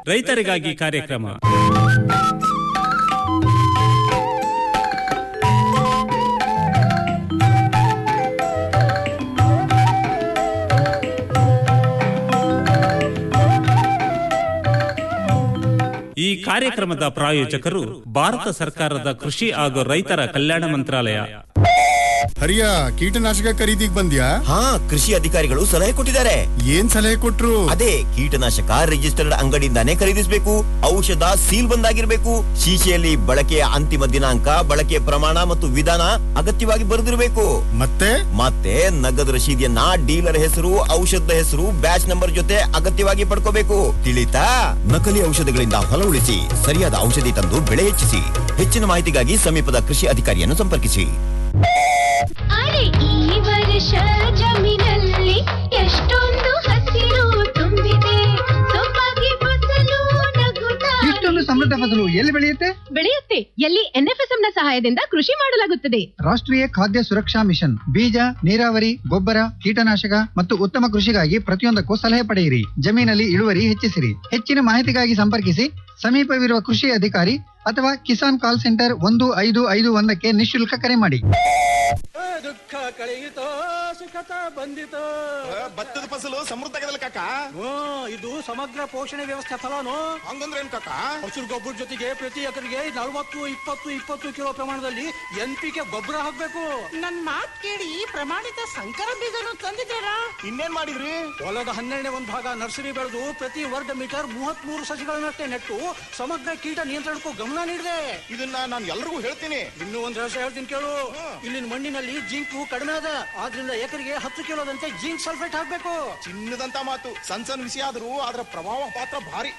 ರೈತರಿಗಾಗಿ ಕಾರ್ಯಕ್ರಮ ಈ ಕಾರ್ಯಕ್ರಮದ ಪ್ರಾಯೋಜಕರು ಭಾರತ ಸರ್ಕಾರದ ಕೃಷಿ ಹಾಗೂ ರೈತರ ಕಲ್ಯಾಣ ಮಂತ್ರಾಲಯ ಹರಿಯ ಕೀಟನಾಶಕ ಖರೀದಿಗ್ ಬಂದ್ಯಾ ಹಾ ಕೃಷಿ ಅಧಿಕಾರಿಗಳು ಸಲಹೆ ಕೊಟ್ಟಿದ್ದಾರೆ ಏನ್ ಸಲಹೆ ಕೊಟ್ರು ಅದೇ ಕೀಟನಾಶಕ ರಿಜಿಸ್ಟರ್ಡ್ ಅಂಗಡಿಯಿಂದಾನೇ ಖರೀದಿಸಬೇಕು ಔಷಧ ಸೀಲ್ ಬಂದಾಗಿರ್ಬೇಕು ಶೀಶೆಯಲ್ಲಿ ಬಳಕೆಯ ಅಂತಿಮ ದಿನಾಂಕ ಬಳಕೆಯ ಪ್ರಮಾಣ ಮತ್ತು ವಿಧಾನ ಅಗತ್ಯವಾಗಿ ಬರೆದಿರಬೇಕು ಮತ್ತೆ ಮತ್ತೆ ನಗದು ರಶೀದಿಯನ್ನ ಡೀಲರ್ ಹೆಸರು ಔಷಧದ ಹೆಸರು ಬ್ಯಾಚ್ ನಂಬರ್ ಜೊತೆ ಅಗತ್ಯವಾಗಿ ಪಡ್ಕೋಬೇಕು ತಿಳಿತಾ ನಕಲಿ ಔಷಧಗಳಿಂದ ಹೊಲ ಉಳಿಸಿ ಸರಿಯಾದ ಔಷಧಿ ತಂದು ಬೆಳೆ ಹೆಚ್ಚಿಸಿ ಹೆಚ್ಚಿನ ಮಾಹಿತಿಗಾಗಿ ಸಮೀಪದ ಕೃಷಿ ಅಧಿಕಾರಿಯನ್ನು ಸಂಪರ್ಕಿಸಿ ಅರೆ ಈ ವರ್ಷ ಜಮೀನಲ್ಲಿ ಎಷ್ಟೊಂದು ಹಸಿರು ತುಂಬಿದೆ ಸೊಬಗೆ ಫಸಲು ನಗುತ್ತಾ ಇಷ್ಟೊಂದು ಸಮೃದ್ಧ ಫಸಲು ಎಲ್ಲಿ ಬೆಳೆಯುತ್ತೆ ಬೆಳೆಯುತ್ತೆ ಎಲ್ಲಿ ಎನ್ಎಫ್ಎಸ್ಎಂ ನ ಸಹಾಯದಿಂದ ಕೃಷಿ ಮಾಡಲಾಗುತ್ತದೆ ರಾಷ್ಟ್ರೀಯ ಖಾದ್ಯ ಸುರಕ್ಷಾ ಮಿಷನ್ ಬೀಜ ನೀರಾವರಿ ಗೊಬ್ಬರ ಕೀಟನಾಶಕ ಮತ್ತು ಉತ್ತಮ ಕೃಷಿಗಾಗಿ ಪ್ರತಿಯೊಂದಕ್ಕೂ ಸಲಹೆ ಪಡೆಯಿರಿ ಜಮೀನಲ್ಲಿ ಇಳುವರಿ ಹೆಚ್ಚಿಸಿರಿ ಹೆಚ್ಚಿನ ಮಾಹಿತಿಗಾಗಿ ಸಂಪರ್ಕಿಸಿ ಸಮೀಪವಿರುವ ಕೃಷಿ ಅಧಿಕಾರಿ ಅಥವಾ ಕಿಸಾನ್ ಕಾಲ್ ಸೆಂಟರ್ ಒಂದು ಐದು ಐದು ಒಂದಕ್ಕೆ ನಿಶುಲ್ಕ ಕರೆ ಮಾಡಿ ದುಃಖ ಕಳೆಯಿತೋ ಸುಖತ ಬಂದಿತೋ ಭತ್ತದ ಫಸಲು ಸಮೃದ್ಧ ಆಗದಲ್ಲ ಕಾಕ ಹ್ಮ್, ಇದು ಸಮಗ್ರ ಪೋಷಣೆ ವ್ಯವಸ್ಥೆ ಫಲನು ಹಂಗಂದ್ರೆ ಏನ್ ಕಾಕ ಹಸಿರು ಗೊಬ್ಬರ ಜೊತೆಗೆ ಪ್ರತಿ ಎಕರೆಗೆ ನಲವತ್ತು ಇಪ್ಪತ್ತು ಇಪ್ಪತ್ತು ಕಿಲೋ ಪ್ರಮಾಣದಲ್ಲಿ ಎನ್ ಪಿ ಕೆ ಗೊಬ್ಬರ ಹಾಕ್ಬೇಕು ನನ್ ಮಾತ್ ಕೇಳಿ ಪ್ರಮಾಣಿತ ಸಂಕರ ಬೀಜನು ತಂದಿದ್ದೀರಾ ಇನ್ನೇನ್ ಮಾಡಿದ್ರಿ ಹೊಲದ ಹನ್ನೆರಡನೇ ಒಂದು ಭಾಗ ನರ್ಸರಿ ಬೆಳೆದು ಪ್ರತಿ ವರ್ಗ ಮೀಟರ್ ಮೂವತ್ತ್ ಮೂರು ಸಸಿಗಳನ್ನಷ್ಟೇ ನೆಟ್ಟು ಸಮಗ್ರ ಕೀಟ ನಿಯಂತ್ರಣಕ್ಕೂ ಗಮನ ನೀಡಿದೆ ಇದನ್ನ ನಾನು ಎಲ್ರಿಗೂ ಹೇಳ್ತೀನಿ ಇನ್ನೂ ಒಂದ್ ರಹಸ್ಯ ಹೇಳ್ತೀನಿ ಕೇಳು ಇಲ್ಲಿನ ಮಣ್ಣಿನಲ್ಲಿ ಜಿಂಕು ಕಡಿಮೆ ಅದ ಆದ್ರಿಂದ ಎಕರೆಗೆ ಹತ್ತು ಕಿಲೋದಂತೆ ಜಿಂಕ್ ಸಲ್ಫೇಟ್ ಹಾಕ್ಬೇಕು ಚಿನ್ನದಂತ ಮಾತು ಸಣ್ಣ ಸಣ್ಣ ವಿಷಯ ಆದ್ರೂ ಅದರ ಪ್ರಭಾವ ಪಾತ್ರ ಭಾರಿ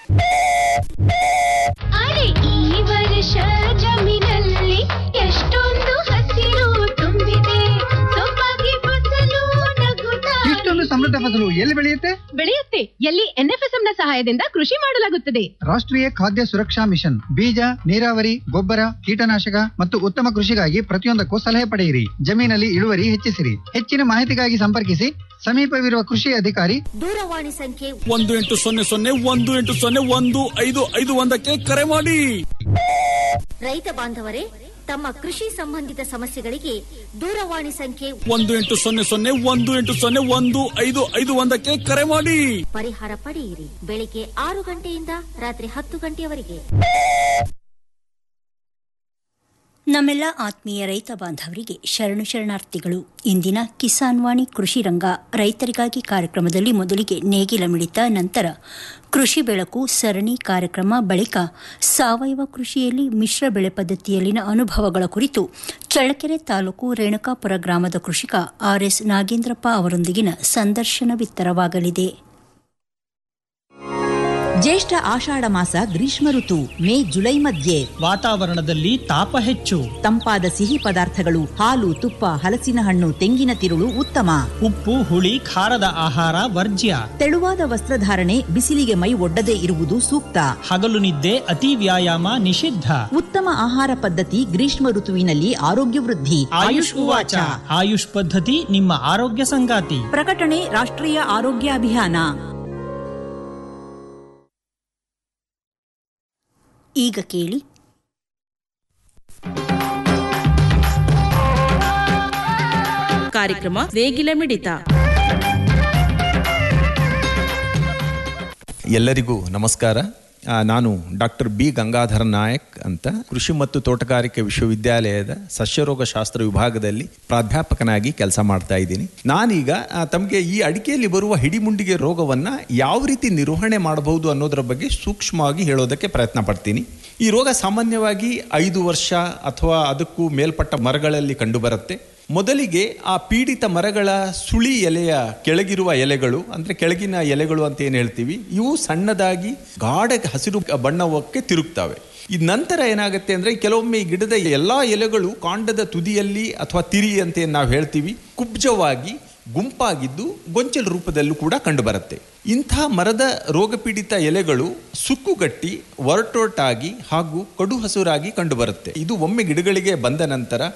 ಅರೆ ಈ ವರ್ಷ ಜಮೀನಲ್ಲಿ ಎಷ್ಟೊಂದು ಹಸಿರು ತುಂಬಿದೆ ಸೊಬಗೆ ಫಸಲು ನಗುತ್ತಾ ಇಷ್ಟೊಂದು ಸಮೃದ್ಧ ಫಸಲು ಎಲ್ಲಿ ಬೆಳೆಯುತ್ತೆ ಬೆಳೆಯುತ್ತೆ ಎಲ್ಲಿ ಎನ್ಎಫ್ಎಸ್ಎಂ ನ ಸಹಾಯದಿಂದ ಕೃಷಿ ಮಾಡಲಾಗುತ್ತದೆ ರಾಷ್ಟ್ರೀಯ ಖಾದ್ಯ ಸುರಕ್ಷಾ ಮಿಷನ್ ಬೀಜ ನೀರಾವರಿ ಗೊಬ್ಬರ ಕೀಟನಾಶಕ ಮತ್ತು ಉತ್ತಮ ಕೃಷಿಗಾಗಿ ಪ್ರತಿಯೊಂದಕ್ಕೂ ಸಲಹೆ ಪಡೆಯಿರಿ ಜಮೀನಲ್ಲಿ ಇಳುವರಿ ಹೆಚ್ಚಿಸಿರಿ ಹೆಚ್ಚಿನ ಮಾಹಿತಿಗಾಗಿ ಸಂಪರ್ಕಿಸಿ ಸಮೀಪವಿರುವ ಕೃಷಿ ಅಧಿಕಾರಿ ದೂರವಾಣಿ ಸಂಖ್ಯೆ ಒಂದು ಎಂಟು ಸೊನ್ನೆ ಸೊನ್ನೆ ಒಂದು ಎಂಟು ಸೊನ್ನೆ ಒಂದು ಐದು ಐದು ಒಂದಕ್ಕೆ ಕರೆ ಮಾಡಿ ರೈತ ಬಾಂಧವರೇ ತಮ್ಮ ಕೃಷಿ ಸಂಬಂಧಿತ ಸಮಸ್ಯೆಗಳಿಗೆ ದೂರವಾಣಿ ಸಂಖ್ಯೆ ಒಂದು ಎಂಟು ಸೊನ್ನೆ ಸೊನ್ನೆ ಒಂದು ಎಂಟು ಸೊನ್ನೆ ಒಂದು ಐದು ಐದು ಒಂದಕ್ಕೆ ಕರೆ ಮಾಡಿ ಪರಿಹಾರ ಪಡೆಯಿರಿ ಬೆಳಿಗ್ಗೆ ಆರು ಗಂಟೆಯಿಂದ ರಾತ್ರಿ ಹತ್ತು ಗಂಟೆಯವರೆಗೆ ನಮ್ಮೆಲ್ಲ ಆತ್ಮೀಯ ರೈತ ಬಾಂಧವರಿಗೆ ಶರಣು ಶರಣಾರ್ಥಿಗಳು ಇಂದಿನ ಕಿಸಾನ್ ವಾಣಿ ಕೃಷಿ ರಂಗ ರೈತರಿಗಾಗಿ ಕಾರ್ಯಕ್ರಮದಲ್ಲಿ ಮೊದಲಿಗೆ ನೇಗಿಲ ಮಿಡಿತ ನಂತರ ಕೃಷಿ ಬೆಳಕು ಸರಣಿ ಕಾರ್ಯಕ್ರಮ ಬಳಿಕ ಸಾವಯವ ಕೃಷಿಯಲ್ಲಿ ಮಿಶ್ರ ಬೆಳೆ ಪದ್ಧತಿಯಲ್ಲಿನ ಅನುಭವಗಳ ಕುರಿತು ಚಳ್ಳಕೆರೆ ತಾಲೂಕು ರೇಣುಕಾಪುರ ಗ್ರಾಮದ ಕೃಷಿಕ ಆರ್ಎಸ್ ನಾಗೇಂದ್ರಪ್ಪ ಅವರೊಂದಿಗಿನ ಸಂದರ್ಶನ ಬಿತ್ತರವಾಗಲಿದೆ ಜ್ಯೇಷ್ಠ ಆಷಾಢ ಮಾಸ ಗ್ರೀಷ್ಮ ಋತು ಮೇ ಜುಲೈ ಮಧ್ಯೆ ವಾತಾವರಣದಲ್ಲಿ ತಾಪ ಹೆಚ್ಚು ತಂಪಾದ ಸಿಹಿ ಪದಾರ್ಥಗಳು ಹಾಲು ತುಪ್ಪ ಹಲಸಿನ ಹಣ್ಣು ತೆಂಗಿನ ತಿರುಳು ಉತ್ತಮ ಉಪ್ಪು ಹುಳಿ ಖಾರದ ಆಹಾರ ವರ್ಜ್ಯ ತೆಳುವಾದ ವಸ್ತ್ರಧಾರಣೆ ಬಿಸಿಲಿಗೆ ಮೈ ಒಡ್ಡದೇ ಇರುವುದು ಸೂಕ್ತ ಹಗಲು ನಿದ್ದೆ ಅತಿ ವ್ಯಾಯಾಮ ನಿಷಿದ್ಧ ಉತ್ತಮ ಆಹಾರ ಪದ್ಧತಿ ಗ್ರೀಷ್ಮ ಋತುವಿನಲ್ಲಿ ಆರೋಗ್ಯ ವೃದ್ಧಿ ಆಯುಷ್ ಉವಾಚ ಆಯುಷ್ ಪದ್ಧತಿ ನಿಮ್ಮ ಆರೋಗ್ಯ ಸಂಗಾತಿ ಪ್ರಕಟಣೆ ರಾಷ್ಟ್ರೀಯ ಆರೋಗ್ಯ ಅಭಿಯಾನ ಈಗ ಕೇಳಿ ಕಾರ್ಯಕ್ರಮ ನೇಗಿಲ ಮಿಡಿತ ಎಲ್ಲರಿಗೂ ನಮಸ್ಕಾರ ಆ, ನಾನು ಡಾಕ್ಟರ್ ಬಿ ಗಂಗಾಧರ ನಾಯಕ್ ಅಂತ ಕೃಷಿ ಮತ್ತು ತೋಟಗಾರಿಕೆ ವಿಶ್ವವಿದ್ಯಾಲಯದ ಸಸ್ಯರೋಗ ಶಾಸ್ತ್ರ ವಿಭಾಗದಲ್ಲಿ ಪ್ರಾಧ್ಯಾಪಕನಾಗಿ ಕೆಲಸ ಮಾಡ್ತಾ ಇದ್ದೀನಿ ನಾನೀಗ ಆ, ತಮಗೆ ಈ ಅಡಿಕೆಯಲ್ಲಿ ಬರುವ ಹಿಡಿಮುಂಡಿಗೆ ರೋಗವನ್ನ ಯಾವ ರೀತಿ ನಿರ್ವಹಣೆ ಮಾಡಬಹುದು ಅನ್ನೋದರ ಬಗ್ಗೆ ಸೂಕ್ಷ್ಮವಾಗಿ ಹೇಳೋದಕ್ಕೆ ಪ್ರಯತ್ನ ಪಡ್ತೀನಿ ಈ ರೋಗ ಸಾಮಾನ್ಯವಾಗಿ ಐದು ವರ್ಷ ಅಥವಾ ಅದಕ್ಕೂ ಮೇಲ್ಪಟ್ಟ ಮರಗಳಲ್ಲಿ ಕಂಡುಬರುತ್ತೆ ಮೊದಲಿಗೆ ಆ ಪೀಡಿತ ಮರಗಳ ಸುಳಿ ಎಲೆಯ ಕೆಳಗಿರುವ ಎಲೆಗಳು ಅಂದ್ರೆ ಕೆಳಗಿನ ಎಲೆಗಳು ಅಂತ ಏನು ಹೇಳ್ತೀವಿ ಇವು ಸಣ್ಣದಾಗಿ ಗಾಢ ಹಸಿರು ಬಣ್ಣಕ್ಕೆ ತಿರುಗ್ತವೆ ಈ ನಂತರ ಏನಾಗುತ್ತೆ ಅಂದ್ರೆ ಕೆಲವೊಮ್ಮೆ ಈ ಗಿಡದ ಎಲ್ಲಾ ಎಲೆಗಳು ಕಾಂಡದ ತುದಿಯಲ್ಲಿ ಅಥವಾ ತಿರಿ ಅಂತ ಏನ್ ನಾವು ಹೇಳ್ತೀವಿ ಕುಬ್ಜವಾಗಿ ಗುಂಪಾಗಿದ್ದು ಗೊಂಚಲ ರೂಪದಲ್ಲೂ ಕೂಡ ಕಂಡುಬರುತ್ತೆ ಇಂಥ ಮರದ ರೋಗಪೀಡಿತ ಎಲೆಗಳು ಸುಕ್ಕುಗಟ್ಟಿ ಒರಟೊರಟಾಗಿ ಹಾಗೂ ಕಡು ಹಸುರಾಗಿ ಕಂಡುಬರುತ್ತೆ ಇದು ಒಮ್ಮೆ ಗಿಡಗಳಿಗೆ ಬಂದ ನಂತರ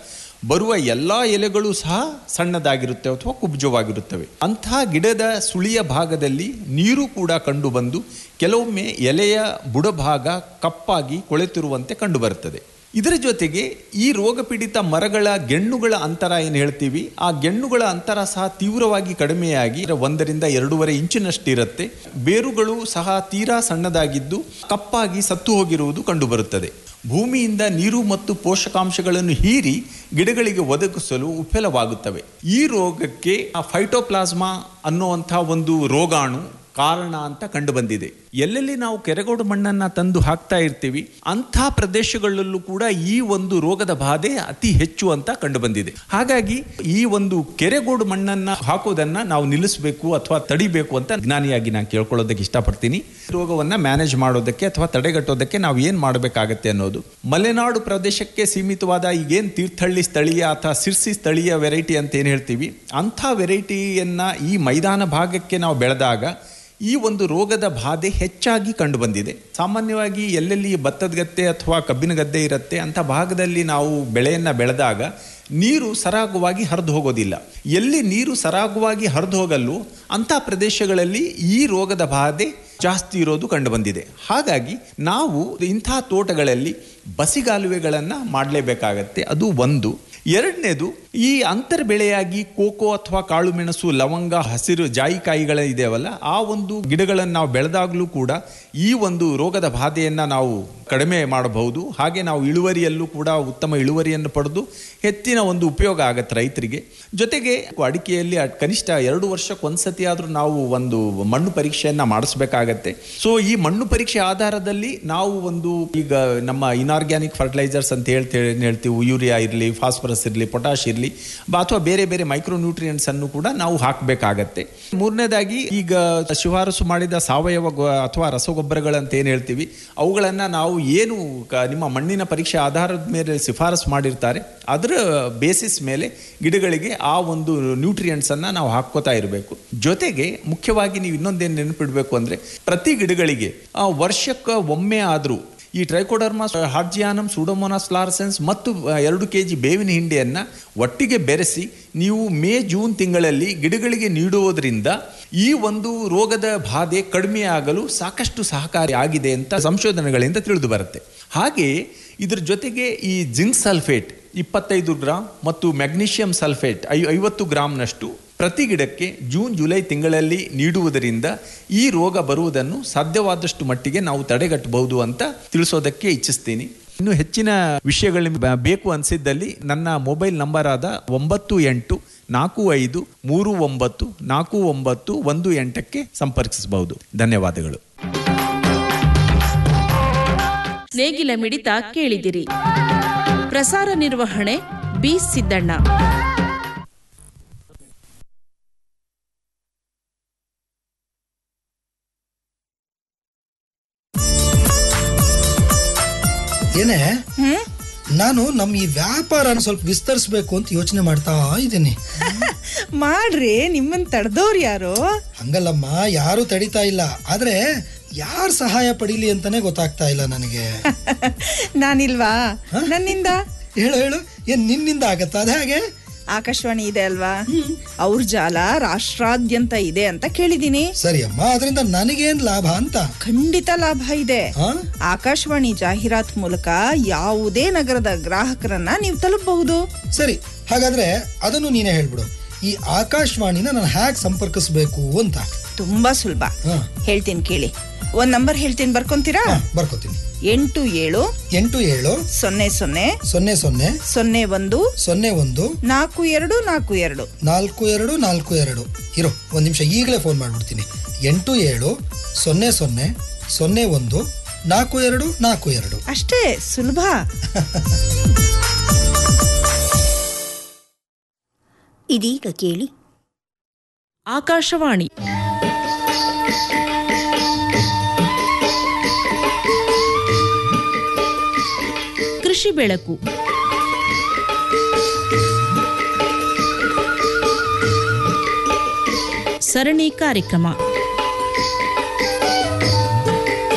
ಬರುವ ಎಲ್ಲ ಎಲೆಗಳು ಸಹ ಸಣ್ಣದಾಗಿರುತ್ತವೆ ಅಥವಾ ಕುಬ್ಜವಾಗಿರುತ್ತವೆ ಅಂತಹ ಗಿಡದ ಸುಳಿಯ ಭಾಗದಲ್ಲಿ ನೀರು ಕೂಡ ಕಂಡುಬಂದು ಕೆಲವೊಮ್ಮೆ ಎಲೆಯ ಬುಡಭಾಗ ಕಪ್ಪಾಗಿ ಕೊಳೆತಿರುವಂತೆ ಕಂಡುಬರುತ್ತದೆ ಇದರ ಜೊತೆಗೆ ಈ ರೋಗಪೀಡಿತ ಮರಗಳ ಗೆಣ್ಣುಗಳ ಅಂತರ ಏನು ಹೇಳ್ತೀವಿ ಆ ಗೆಣ್ಣುಗಳ ಅಂತರ ಸಹ ತೀವ್ರವಾಗಿ ಕಡಿಮೆಯಾಗಿ ಒಂದರಿಂದ ಎರಡೂವರೆ ಇಂಚಿನಷ್ಟಿರುತ್ತೆ ಬೇರುಗಳು ಸಹ ತೀರಾ ಸಣ್ಣದಾಗಿದ್ದು ಕಪ್ಪಾಗಿ ಸತ್ತು ಹೋಗಿರುವುದು ಕಂಡುಬರುತ್ತದೆ ಭೂಮಿಯಿಂದ ನೀರು ಮತ್ತು ಪೋಷಕಾಂಶಗಳನ್ನು ಹೀರಿ ಗಿಡಗಳಿಗೆ ಒದಗಿಸಲು ವಿಫಲವಾಗುತ್ತವೆ ಈ ರೋಗಕ್ಕೆ ಆ ಫೈಟೋಪ್ಲಾಸ್ಮಾ ಅನ್ನುವಂಥ ಒಂದು ರೋಗಾಣು ಕಾರಣ ಅಂತ ಕಂಡು ಬಂದಿದೆ ಎಲ್ಲೆಲ್ಲಿ ನಾವು ಕೆರೆಗೋಡು ಮಣ್ಣನ್ನ ತಂದು ಹಾಕ್ತಾ ಇರ್ತೀವಿ ಅಂಥ ಪ್ರದೇಶಗಳಲ್ಲೂ ಕೂಡ ಈ ಒಂದು ರೋಗದ ಬಾಧೆ ಅತಿ ಹೆಚ್ಚು ಅಂತ ಕಂಡು ಬಂದಿದೆ ಹಾಗಾಗಿ ಈ ಒಂದು ಕೆರೆಗೋಡು ಮಣ್ಣನ್ನ ಹಾಕೋದನ್ನ ನಾವು ನಿಲ್ಲಿಸಬೇಕು ಅಥವಾ ತಡಿಬೇಕು ಅಂತ ಜ್ಞಾನಿಯಾಗಿ ನಾನು ಕೇಳ್ಕೊಳ್ಳೋದಕ್ಕೆ ಇಷ್ಟಪಡ್ತೀನಿ ರೋಗವನ್ನ ಮ್ಯಾನೇಜ್ ಮಾಡೋದಕ್ಕೆ ಅಥವಾ ತಡೆಗಟ್ಟೋದಕ್ಕೆ ನಾವು ಏನ್ ಮಾಡಬೇಕಾಗತ್ತೆ ಅನ್ನೋದು ಮಲೆನಾಡು ಪ್ರದೇಶಕ್ಕೆ ಸೀಮಿತವಾದ ಈಗೇನ್ ತೀರ್ಥಹಳ್ಳಿ ಸ್ಥಳೀಯ ಅಥವಾ ಸಿರ್ಸಿ ಸ್ಥಳೀಯ ವೆರೈಟಿ ಅಂತ ಏನ್ ಹೇಳ್ತೀವಿ ಅಂಥ ವೆರೈಟಿಯನ್ನ ಈ ಮೈದಾನ ಭಾಗಕ್ಕೆ ನಾವು ಬೆಳೆದಾಗ ಈ ಒಂದು ರೋಗದ ಬಾಧೆ ಹೆಚ್ಚಾಗಿ ಕಂಡುಬಂದಿದೆ ಸಾಮಾನ್ಯವಾಗಿ ಎಲ್ಲೆಲ್ಲಿ ಭತ್ತದ ಗದ್ದೆ ಅಥವಾ ಕಬ್ಬಿನ ಗದ್ದೆ ಇರುತ್ತೆ ಅಂಥ ಭಾಗದಲ್ಲಿ ನಾವು ಬೆಳೆಯನ್ನು ಬೆಳೆದಾಗ ನೀರು ಸರಾಗವಾಗಿ ಹರಿದು ಹೋಗೋದಿಲ್ಲ ಎಲ್ಲಿ ನೀರು ಸರಾಗವಾಗಿ ಹರಿದು ಹೋಗಲು ಅಂಥ ಪ್ರದೇಶಗಳಲ್ಲಿ ಈ ರೋಗದ ಬಾಧೆ ಜಾಸ್ತಿ ಇರೋದು ಕಂಡುಬಂದಿದೆ ಹಾಗಾಗಿ ನಾವು ಇಂಥ ತೋಟಗಳಲ್ಲಿ ಬಸಿಗಾಲುವೆಗಳನ್ನು ಮಾಡಲೇಬೇಕಾಗತ್ತೆ ಅದು ಒಂದು ಎರಡನೇದು ಈ ಅಂತರ್ ಬೆಳೆಯಾಗಿ ಕೋಕೋ ಅಥವಾ ಕಾಳುಮೆಣಸು ಲವಂಗ ಹಸಿರು ಜಾಯಿಕಾಯಿಗಳ ಇದೆಯವಲ್ಲ ಆ ಒಂದು ಗಿಡಗಳನ್ನು ನಾವು ಬೆಳೆದಾಗಲೂ ಕೂಡ ಈ ಒಂದು ರೋಗದ ಬಾಧೆಯನ್ನು ನಾವು ಕಡಿಮೆ ಮಾಡಬಹುದು ಹಾಗೆ ನಾವು ಇಳುವರಿಯಲ್ಲೂ ಕೂಡ ಉತ್ತಮ ಇಳುವರಿಯನ್ನು ಪಡೆದು ಹೆಚ್ಚಿನ ಒಂದು ಉಪಯೋಗ ಆಗತ್ತೆ ರೈತರಿಗೆ ಜೊತೆಗೆ ಅಡಿಕೆಯಲ್ಲಿ ಅಟ್- ಕನಿಷ್ಠ ಎರಡು ವರ್ಷಕ್ಕೆ ಒಂದ್ಸತಿ ಆದರೂ ನಾವು ಒಂದು ಮಣ್ಣು ಪರೀಕ್ಷೆಯನ್ನ ಮಾಡಿಸ್ಬೇಕಾಗತ್ತೆ ಸೊ ಈ ಮಣ್ಣು ಪರೀಕ್ಷೆ ಆಧಾರದಲ್ಲಿ ನಾವು ಒಂದು ಈಗ ನಮ್ಮ ಇನಾರ್ಗ್ಯಾನಿಕ್ ಫರ್ಟಿಲೈಸರ್ಸ್ ಅಂತ ಹೇಳ್ತೇವೆ ಏನ್ ಹೇಳ್ತೀವಿ ಯೂರಿಯಾ ಇರಲಿ ಫಾಸ್ಫರಸ್ ಇರಲಿ ಪೊಟಾಶ್ ಇರಲಿ ಅಥವಾ ಬೇರೆ ಬೇರೆ ಮೈಕ್ರೋ ನ್ಯೂಟ್ರಿಯೆಂಟ್ಸ್ ಅನ್ನು ಕೂಡ ನಾವು ಹಾಕಬೇಕಾಗತ್ತೆ ಮೂರನೇದಾಗಿ ಈಗ ಶಿಫಾರಸು ಮಾಡಿದ ಸಾವಯವ ಗೊ- ಅಥವಾ ರಸಗೊಬ್ಬರಗಳಂತ ಏನು ಹೇಳ್ತೀವಿ ಅವುಗಳನ್ನು ನಾವು ಏನು ಕ- ನಿಮ್ಮ ಮಣ್ಣಿನ ಪರೀಕ್ಷೆ ಆಧಾರದ ಮೇಲೆ ಶಿಫಾರಸು ಮಾಡಿರ್ತಾರೆ ಅದರ ಬೇಸಿಸ್ ಮೇಲೆ ಗಿಡಗಳಿಗೆ ಆ ಒಂದು ನ್ಯೂಟ್ರಿಯೆಂಟ್ಸ್ ಅನ್ನ ನಾವು ಹಾಕೋತಾ ಇರಬೇಕು ಜೊತೆಗೆ ಮುಖ್ಯವಾಗಿ ನೀವು ಇನ್ನೊಂದೇನು ನೆನಪಿಡಬೇಕು ಅಂದ್ರೆ ಪ್ರತಿ ಗಿಡಗಳಿಗೆ ಆ, ವರ್ಷಕ್ಕೆ ಒಮ್ಮೆ ಆದರೂ ಈ ಟ್ರೈಕೋಡರ್ಮಾ ಹಾರ್ಜಿಯಾನಮ್ ಸೂಡೋಮೋನಾಸ್ ಫ್ಲಾರಸೆನ್ಸ್ ಮತ್ತು ಆ, ಎರಡು ಕೆ ಜಿ ಬೇವಿನ ಹಿಂಡಿಯನ್ನ ಒಟ್ಟಿಗೆ ಬೆರೆಸಿ ನೀವು ಮೇ ಜೂನ್ ತಿಂಗಳಲ್ಲಿ ಗಿಡಗಳಿಗೆ ನೀಡುವುದರಿಂದ ಈ ಒಂದು ರೋಗದ ಬಾಧೆ ಕಡಿಮೆ ಆಗಲು ಸಾಕಷ್ಟು ಸಹಕಾರಿ ಆಗಿದೆ ಅಂತ ಸಂಶೋಧನೆಗಳಿಂದ ತಿಳಿದು ಬರುತ್ತೆ ಹಾಗೆಯೇ ಇದ್ರ ಜೊತೆಗೆ ಈ ಜಿಂಕ್ ಸಲ್ಫೇಟ್ ಇಪ್ಪತ್ತೈದು ಗ್ರಾಮ್ ಮತ್ತು ಮೆಗ್ನೀಷಿಯಂ ಸಲ್ಫೇಟ್ ಐ ಐವತ್ತು ಗ್ರಾಮ್ನಷ್ಟು ಪ್ರತಿ ಗಿಡಕ್ಕೆ ಜೂನ್ ಜುಲೈ ತಿಂಗಳಲ್ಲಿ ನೀಡುವುದರಿಂದ ಈ ರೋಗ ಬರುವುದನ್ನು ಸಾಧ್ಯವಾದಷ್ಟು ಮಟ್ಟಿಗೆ ನಾವು ತಡೆಗಟ್ಟಬಹುದು ಅಂತ ತಿಳಿಸೋದಕ್ಕೆ ಇಚ್ಛಿಸ್ತೀನಿ ಇನ್ನು ಹೆಚ್ಚಿನ ವಿಷಯಗಳು ನಿಮ್ಗೆ ಬ- ಬೇಕು ಅನಿಸಿದ್ದಲ್ಲಿ ನನ್ನ ಮೊಬೈಲ್ ನಂಬರ್ ಆದ ಒಂಬತ್ತು ಎಂಟು ನಾಲ್ಕು ಐದು ಮೂರು ಒಂಬತ್ತು ನಾಲ್ಕು ಒಂಬತ್ತು ಒಂದು ಎಂಟಕ್ಕೆ ಸಂಪರ್ಕಿಸಬಹುದು ಧನ್ಯವಾದಗಳು ನೇಗಿಲ ಮಿಡಿತ ಕೇಳಿದಿರಿ ಪ್ರಸಾರ ನಿರ್ವಹಣೆ ಬಿ ಸಿದ್ದಣ್ಣ ಏನೇ ನಾನು ನಮ್ಮ ಈ ವ್ಯಾಪಾರನ ಸ್ವಲ್ಪ ವಿಸ್ತರಿಸ್ಬೇಕು ಅಂತ ಯೋಚನೆ ಮಾಡ್ತಾ ಇದ್ದೀನಿ ಮಾಡ್ರಿ ನಿಮ್ಮನ್ ತಡೆದವ್ರು ಯಾರು ಹಂಗಲ್ಲಮ್ಮ ಯಾರು ತಡಿತಾ ಇಲ್ಲ ಆದ್ರೆ ಯಾರ್ ಸಹಾಯ ಪಡೀಲಿ ಅಂತಾನೆ ಗೊತ್ತಾಗ್ತಾ ಇಲ್ಲ ನನಗೆ ನಾನಿಲ್ವಾ ನನ್ನಿಂದ ಹೇಳು ಹೇಳು ಏನ್ ನಿನ್ನಿಂದ ಆಗತ್ತಾ ಅದ ಹಾಗೆ ಆಕಾಶವಾಣಿ ಇದೆ ಅಲ್ವಾ ಅವ್ರ ಜಾಲ ರಾಷ್ಟ್ರಾದ್ಯಂತ ಇದೆ ಅಂತ ಕೇಳಿದೀನಿ ಸರಿ ಅಮ್ಮ ಅದರಿಂದ ನನಗೇನ್ ಲಾಭ ಅಂತ ಖಂಡಿತ ಲಾಭ ಇದೆ ಆಕಾಶವಾಣಿ ಜಾಹೀರಾತ್ ಮೂಲಕ ಯಾವುದೇ ನಗರದ ಗ್ರಾಹಕರನ್ನ ನೀವು ತಲುಪಬಹುದು ಸರಿ ಹಾಗಾದ್ರೆ ಅದನ್ನು ನೀನೇ ಹೇಳ್ಬಿಡು ಈ ಆಕಾಶವಾಣಿನ ನಾನು ಹ್ಯಾಕ್ ಸಂಪರ್ಕಿಸ್ಬೇಕು ಅಂತ ತುಂಬಾ ಸುಲಭ ಹೇಳ್ತೀನಿ ಕೇಳಿ ಒಂದ್ ನಂಬರ್ ಹೇಳ್ತೀನಿ ಬರ್ಕೊಂತೀರಾ ಬರ್ಕೋತೀನಿ ಎಂಟು ಏಳು ಎಂಟು ಏಳು ಸೊನ್ನೆ ಸೊನ್ನೆ ಸೊನ್ನೆ ಸೊನ್ನೆ ಸೊನ್ನೆ ಒಂದು ಸೊನ್ನೆ ಒಂದು ನಾಲ್ಕು ಎರಡು ನಾಲ್ಕು ಎರಡು ನಾಲ್ಕು ಎರಡು ನಾಲ್ಕು ಎರಡು ಇರೋ ಒಂದು ನಿಮಿಷ ಈಗಲೇ ಫೋನ್ ಮಾಡ್ಬಿಡ್ತೀನಿ ಎಂಟು ಏಳು ಸೊನ್ನೆ ಸೊನ್ನೆ ಸೊನ್ನೆ ಒಂದು ನಾಲ್ಕು ಎರಡು ನಾಲ್ಕು ಎರಡು ಅಷ್ಟೇ ಸುಲಭ ಇದೀಗ ಕೇಳಿ ಆಕಾಶವಾಣಿ ಕೃಷಿ ಬೆಳಕು ಸರಣಿ ಕಾರ್ಯಕ್ರಮ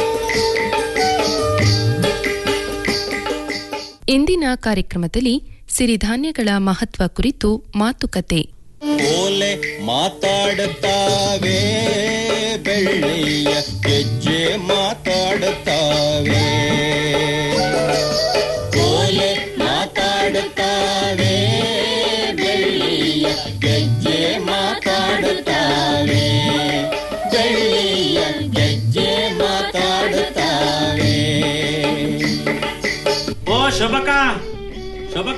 ಇಂದಿನ ಕಾರ್ಯಕ್ರಮದಲ್ಲಿ ಸಿರಿಧಾನ್ಯಗಳ ಮಹತ್ವ ಕುರಿತು ಮಾತುಕತೆ ಓಲೆ ಮಾತಾಡುತ್ತಾವೆ ಬೆಳ್ಳಿಯ ಗೆಜ್ಜೆ ಮಾತಾಡುತ್ತಾವೆ ಓಲೆ ಮಾತಾಡುತ್ತಾವೆ ಬೆಳ್ಳಿಯ ಗೆಜ್ಜೆ ಮಾತಾಡುತ್ತಾವೆ ಬೆಳ್ಳಿಯ ಗೆಜ್ಜೆ ಮಾತಾಡುತ್ತಾವೆ ಓ ಶೋಭಕ ಶೋಭಕ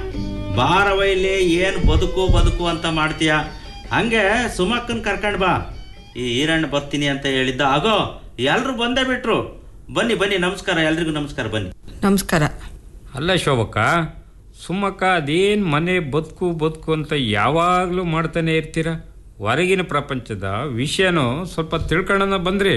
ಬಾರವೈಲಿ ಏನು ಬದುಕು ಬದುಕು ಅಂತ ಮಾಡ್ತೀಯ ಹಂಗೆ ಸುಮಕ್ಕನ್ ಕರ್ಕೊಂಡ್ ಬಾ ಈ ಈರಣ್ಣ ಬರ್ತೀನಿ ಅಂತ ಹೇಳಿದ್ದ ಆಗೋ ಎಲ್ರು ಬಂದೇ ಬಿಟ್ರು ಬನ್ನಿ ಬನ್ನಿ ನಮಸ್ಕಾರ ಎಲ್ರಿಗೂ ನಮಸ್ಕಾರ ಬನ್ನಿ ನಮಸ್ಕಾರ ಅಲ್ಲ ಶೋಭಕ್ಕ ಸುಮ್ಮಕ್ಕ ಅದೇನು ಮನೆ ಬದುಕು ಬದುಕು ಅಂತ ಯಾವಾಗಲೂ ಮಾಡ್ತಾನೆ ಇರ್ತೀರ ಹೊರಗಿನ ಪ್ರಪಂಚದ ವಿಷಯನೂ ಸ್ವಲ್ಪ ತಿಳ್ಕೊಳ್ಳೋಣ ಬಂದ್ರಿ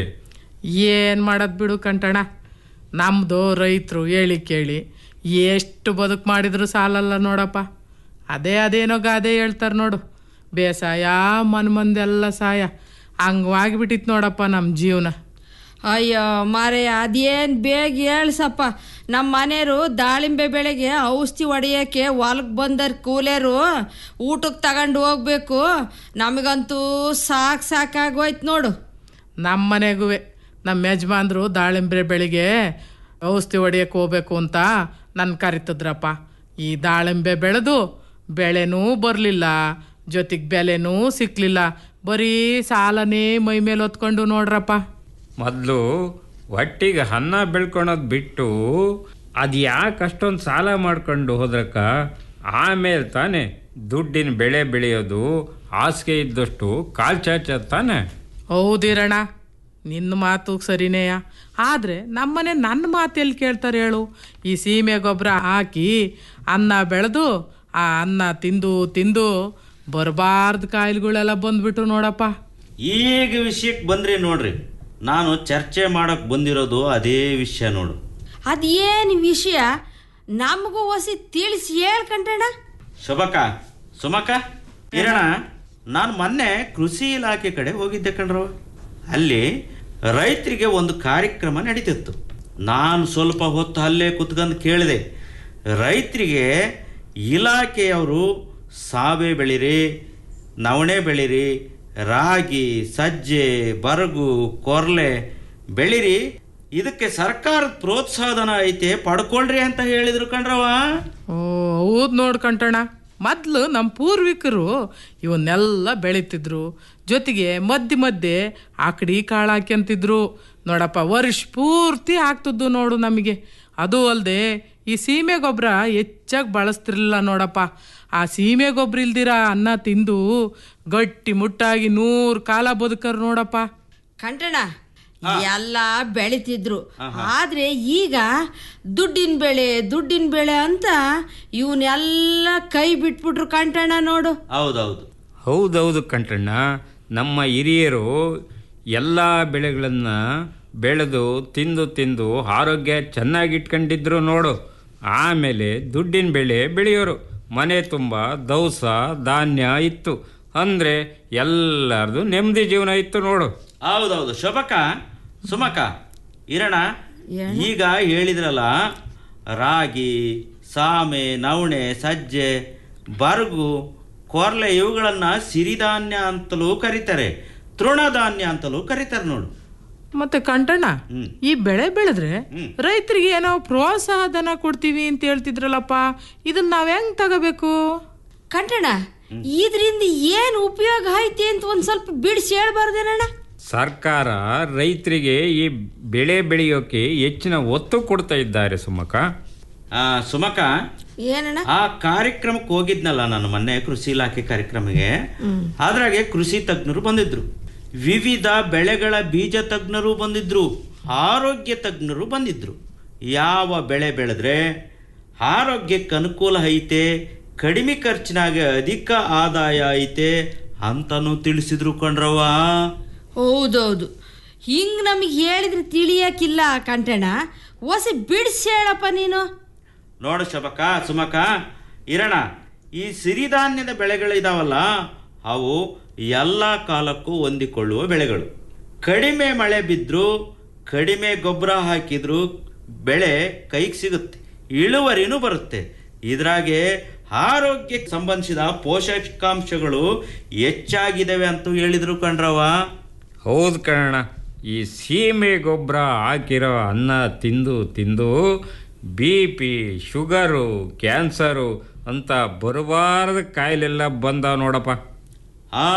ಏನು ಮಾಡೋದು ಬಿಡು ಕಂಟಣ ನಮ್ಮದು ರೈತರು ಹೇಳಿ ಕೇಳಿ ಎಷ್ಟು ಬದುಕು ಮಾಡಿದ್ರು ಸಾಲಲ್ಲ ನೋಡಪ್ಪ ಅದೇ ಅದೇನೋ ಗಾದೆ ಹೇಳ್ತಾರೆ ನೋಡು ಬೇಸಾಯ ಮನ್ ಮಂದೆಲ್ಲ ಸಾಯ ಹಂಗವಾಗಿಬಿಟ್ಟಿತ್ತು ನೋಡಪ್ಪ ನಮ್ಮ ಜೀವನ ಅಯ್ಯೋ ಮಾರೆ ಅದೇನು ಬೇಗ ಹೇಳ್ಸಪ್ಪ ನಮ್ಮ ಮನೆಯವರು ದಾಳಿಂಬೆ ಬೆಳೆಗೆ ಔಷಧಿ ಹೊಡೆಯೋಕ್ಕೆ ಹೊಲಕ್ಕೆ ಬಂದರ್ ಕೂಲೇರು ಊಟಕ್ಕೆ ತಗೊಂಡು ಹೋಗ್ಬೇಕು ನಮಗಂತೂ ಸಾಕು ಸಾಕಾಗೋಯ್ತು ನೋಡು ನಮ್ಮ ಮನೆಗೂ ನಮ್ಮ ಯಜಮಾನ್ರು ದಾಳಿಂಬೆ ಬೆಳೆಗೆ ಔಷಧಿ ಹೊಡಿಯಕ್ಕೆ ಹೋಗ್ಬೇಕು ಅಂತ ನನ್ನ ಕರಿತಿದ್ರಪ್ಪ ಈ ದಾಳಿಂಬೆ ಬೆಳೆದು ಬೆಳೆನೂ ಬರಲಿಲ್ಲ ಜೊತೆಗೆ ಬೆಲೆನೂ ಸಿಕ್ಕಲಿಲ್ಲ ಬರೀ ಸಾಲನೇ ಮೈ ಮೇಲೆ ಹೊತ್ಕೊಂಡು ನೋಡ್ರಪ್ಪ ಮೊದಲು ಹೊಟ್ಟಿಗೆ ಅನ್ನ ಬೆಳ್ಕೊಳೋದು ಬಿಟ್ಟು ಅದು ಯಾಕೆ ಅಷ್ಟೊಂದು ಸಾಲ ಮಾಡ್ಕೊಂಡು ಹೋದ್ರಕ್ಕ ಆಮೇಲೆ ತಾನೆ ದುಡ್ಡಿನ ಬೆಳೆ ಬೆಳೆಯೋದು ಹಾಸಿಗೆ ಇದ್ದಷ್ಟು ಕಾಲ್ ಚಾಚ ತಾನೆ ಹೌದಿರಣ್ಣ ನಿನ್ನ ಮಾತು ಸರಿನೇಯ ಆದರೆ ನಮ್ಮನೆ ನನ್ನ ಮಾತು ಎಲ್ಲಿ ಕೇಳ್ತಾರೆ ಹೇಳು ಈ ಸೀಮೆ ಗೊಬ್ಬರ ಹಾಕಿ ಅನ್ನ ಬೆಳೆದು ಆ ಅನ್ನ ತಿಂದು ತಿಂದು ಬರಬಾರ್ದು ಕಾಯಿಲೆಗಳೆಲ್ಲ ಬಂದ್ಬಿಟ್ರು ನೋಡಪ್ಪ ಈಗ ವಿಷಯಕ್ಕೆ ಬಂದ್ರಿ ನೋಡ್ರಿ ನಾನು ಚರ್ಚೆ ಮಾಡಕ್ ಬಂದಿರೋದು ಅದೇ ವಿಷಯ ನೋಡು ಅದೇನು ವಿಷಯ ನಮಗೂ ಹೊಸಿ ತಿಳಿಸಿ ಹೇಳ್ಕಂಟಣ ಶೋಭಕ ಸುಮಕ ಇರೋಣ ನಾನು ಮೊನ್ನೆ ಕೃಷಿ ಇಲಾಖೆ ಕಡೆ ಹೋಗಿದ್ದೆ ಕಣ್ರು ಅಲ್ಲಿ ರೈತರಿಗೆ ಒಂದು ಕಾರ್ಯಕ್ರಮ ನಡೀತಿತ್ತು ನಾನು ಸ್ವಲ್ಪ ಹೊತ್ತು ಅಲ್ಲೇ ಕುತ್ಕೊಂಡು ಕೇಳಿದೆ ರೈತರಿಗೆ ಇಲಾಖೆಯವರು ಸಾವೆ ಬೆಳೀರಿ ನವಣೆ ಬೆಳೀರಿ ರಾಗಿ ಸಜ್ಜೆ ಬರಗು ಕೊರ್ಲೆ ಬೆಳೀರಿ ಇದಕ್ಕೆ ಸರ್ಕಾರದ ಪ್ರೋತ್ಸಾಹಧನ ಐತೆ ಪಡ್ಕೊಳ್ರಿ ಅಂತ ಹೇಳಿದ್ರು ಕಣ್ರವ ಓ ಹೌದು ನೋಡ್ಕಂಟಣ ಮೊದಲು ನಮ್ಮ ಪೂರ್ವಿಕರು ಇವನ್ನೆಲ್ಲ ಬೆಳೀತಿದ್ರು ಜೊತೆಗೆ ಮಧ್ಯೆ ಮಧ್ಯೆ ಆಕಡಿ ಕಾಳು ಹಾಕ್ಯಂತಿದ್ರು ನೋಡಪ್ಪ ವರ್ಷ ಪೂರ್ತಿ ಆಗ್ತಿದ್ದು ನೋಡು ನಮಗೆ ಅದು ಅಲ್ಲದೆ ಈ ಸೀಮೆ ಗೊಬ್ಬರ ಹೆಚ್ಚಾಗಿ ಬಳಸ್ತಿರ್ಲಿಲ್ಲ ನೋಡಪ್ಪ ಆ ಸೀಮೆ ಗೊಬ್ಬರ ಇಲ್ದಿರ ಅನ್ನ ತಿಂದು ಗಟ್ಟಿ ಮುಟ್ಟಾಗಿ ನೂರು ಕಾಲ ಬದುಕರು ನೋಡಪ್ಪ ಕಂಟಣ ಎಲ್ಲ ಬೆಳಿತಿದ್ರು ಆದ್ರೆ ಈಗ ದುಡ್ಡಿನ ಬೆಳೆ ದುಡ್ಡಿನ ಬೆಳೆ ಅಂತ ಇವನ್ನೆಲ್ಲ ಕೈ ಬಿಟ್ಬಿಟ್ರು ಕಂಟಣ ನೋಡು ಹೌದೌದು ಹೌದೌದು ಕಂಠಣ್ಣ ನಮ್ಮ ಹಿರಿಯರು ಎಲ್ಲ ಬೆಳೆಗಳನ್ನು ಬೆಳೆದು ತಿಂದು ತಿಂದು ಆರೋಗ್ಯ ಚೆನ್ನಾಗಿಟ್ಕೊಂಡಿದ್ರು ನೋಡು ಆಮೇಲೆ ದುಡ್ಡಿನ ಬೆಳೆ ಬೆಳೆಯೋರು ಮನೆ ತುಂಬ ದವಸ ಧಾನ್ಯ ಇತ್ತು ಅಂದರೆ ಎಲ್ಲರದು ನೆಮ್ಮದಿ ಜೀವನ ಇತ್ತು ನೋಡು ಹೌದೌದು ಶೋಭಕ ಸುಮಕ ಇರೋಣ ಈಗ ಹೇಳಿದ್ರಲ್ಲ ರಾಗಿ ಸಾಮೆ ನವಣೆ ಸಜ್ಜೆ ಬರಗು ಕೊರ್ಲೆ ಇವುಗಳನ್ನ ಸಿರಿಧಾನ್ಯ ಅಂತಲೂ ಕರೀತಾರೆ ತೃಣಧಾನ್ಯ ಅಂತಲೂ ಕರೀತಾರೆ ನೋಡು ಮತ್ತೆ ಕಂಟಣ್ಣ ಈ ಬೆಳೆ ಬೆಳೆದ್ರೆ ರೈತರಿಗೆ ಏನೋ ಪ್ರೋತ್ಸಾಹ ಧನ ಕೊಡ್ತೀವಿ ಅಂತ ಹೇಳ್ತಿದ್ರಲ್ಲಪ್ಪ ಇದನ್ನ ನಾವ್ ಹೆಂಗ್ ತಗೋಬೇಕು ಕಂಟಣ ಇದರಿಂದ ಏನು ಉಪಯೋಗ ಐತಿ ಅಂತ ಒಂದ್ ಸ್ವಲ್ಪ ಬಿಡಿಸಿ ಹೇಳ್ಬಾರ್ದೇನಣ್ಣ ಸರ್ಕಾರ ರೈತರಿಗೆ ಈ ಬೆಳೆ ಬೆಳೆಯೋಕೆ ಹೆಚ್ಚಿನ ಒತ್ತು ಕೊಡ್ತಾ ಇದ್ದಾರೆ ಸುಮಕ ಆ, ಸುಮಕ ಏನಣ್ಣ ಆ ಕಾರ್ಯಕ್ರಮಕ್ಕೆ ಹೋಗಿದ್ನಲ್ಲ ನಾನು ಮೊನ್ನೆ ಕೃಷಿ ಇಲಾಖೆ ಕಾರ್ಯಕ್ರಮಕ್ಕೆ ಅದ್ರಾಗೆ ಕೃಷಿ ತಜ್ಞರು ಬಂದಿದ್ರು ವಿವಿಧ ಬೆಳೆಗಳ ಬೀಜ ತಜ್ಞರು ಬಂದಿದ್ರು ಆರೋಗ್ಯ ತಜ್ಞರು ಬಂದಿದ್ರು ಯಾವ ಬೆಳೆ ಬೆಳೆದ್ರೆ ಆರೋಗ್ಯಕ್ಕೆ ಅನುಕೂಲ ಐತೆ ಕಡಿಮೆ ಖರ್ಚಿನಾಗ ಅಧಿಕ ಆದಾಯ ಐತೆ ಅಂತನೂ ತಿಳಿಸಿದ್ರು ಕಣ್ರವ್ವ ಹೌದೌದು ಹಿಂಗ್ ನಮಗೆ ಹೇಳಿದ್ರೆ ತಿಳಿಯಕ್ಕಿಲ್ಲ ಕಂಟಣ ಹೊಸಿ ಬಿಡಿಸಿ ಹೇಳಪ್ಪ ನೀನು ನೋಡು ಶಬಕ ಸುಮಕ ಇರಣ ಈ ಸಿರಿಧಾನ್ಯದ ಬೆಳೆಗಳಿದಾವಲ್ಲ ಅವು ಎಲ್ಲ ಕಾಲಕ್ಕೂ ಹೊಂದಿಕೊಳ್ಳುವ ಬೆಳೆಗಳು ಕಡಿಮೆ ಮಳೆ ಬಿದ್ದರೂ ಕಡಿಮೆ ಗೊಬ್ಬರ ಹಾಕಿದ್ರು ಬೆಳೆ ಕೈಗೆ ಸಿಗುತ್ತೆ ಇಳುವರಿನೂ ಬರುತ್ತೆ ಇದ್ರಾಗೆ ಆರೋಗ್ಯಕ್ಕೆ ಸಂಬಂಧಿಸಿದ ಪೋಷಕಾಂಶಗಳು ಹೆಚ್ಚಾಗಿದ್ದಾವೆ ಅಂತ ಹೇಳಿದ್ರು ಕಣ್ರವ ಹೌದು ಕಣಣ್ಣ ಈ ಸೀಮೆ ಗೊಬ್ಬರ ಹಾಕಿರೋ ಅನ್ನ ತಿಂದು ತಿಂದು ಬಿ ಪಿ ಶುಗರು ಕ್ಯಾನ್ಸರು ಅಂತ ಬರಬಾರದ ಕಾಯಿಲೆಲ್ಲ ಬಂದಾವ ನೋಡಪ್ಪ ಆ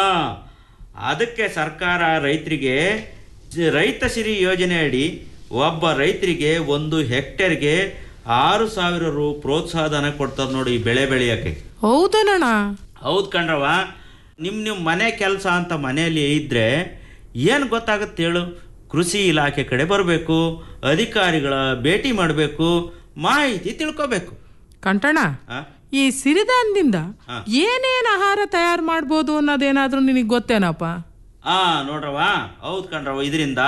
ಅದಕ್ಕೆ ಸರ್ಕಾರ ರೈತರಿಗೆ ಜ- ರೈತ ಸಿರಿ ಯೋಜನೆ ಅಡಿ ಒಬ್ಬ ರೈತರಿಗೆ ಒಂದು ಹೆಕ್ಟೇರ್ಗೆ ಆರು ಸಾವಿರ ರು ಪ್ರೋತ್ಸಾಹಧನ ಕೊಡ್ತಾರೆ ನೋಡಿ ಈ ಬೆಳೆ ಬೆಳೆಯಕ್ಕೆ ಹೌದನಣ್ಣ ಹೌದು ಕಣ್ರವ ನಿಮ್ಮ ನಿಮ್ಮ ಮನೆ ಕೆಲಸ ಅಂತ ಮನೆಯಲ್ಲಿ ಇದ್ದರೆ ಏನು ಗೊತ್ತಾಗುತ್ತೆ ಹೇಳು ಕೃಷಿ ಇಲಾಖೆ ಕಡೆ ಬರಬೇಕು ಅಧಿಕಾರಿಗಳ ಭೇಟಿ ಮಾಡಬೇಕು ಮಾಹಿತಿ ತಿಳ್ಕೋಬೇಕು ಕಂಟಣ್ಣ ಆ? ಈ ಸಿರಿಧಾನ್ಯದಿಂದ ಹಾ. ಏನೇನ್ ಆಹಾರ ತಯಾರು ಮಾಡ್ಬೋದು ಅನ್ನೋದೇನಾದ್ರೂ ನಿನಗೆ ಗೊತ್ತೇನಪ್ಪ ಆ ನೋಡ್ರವ ಹೌದು ಕಣ್ರವ ಇದರಿಂದ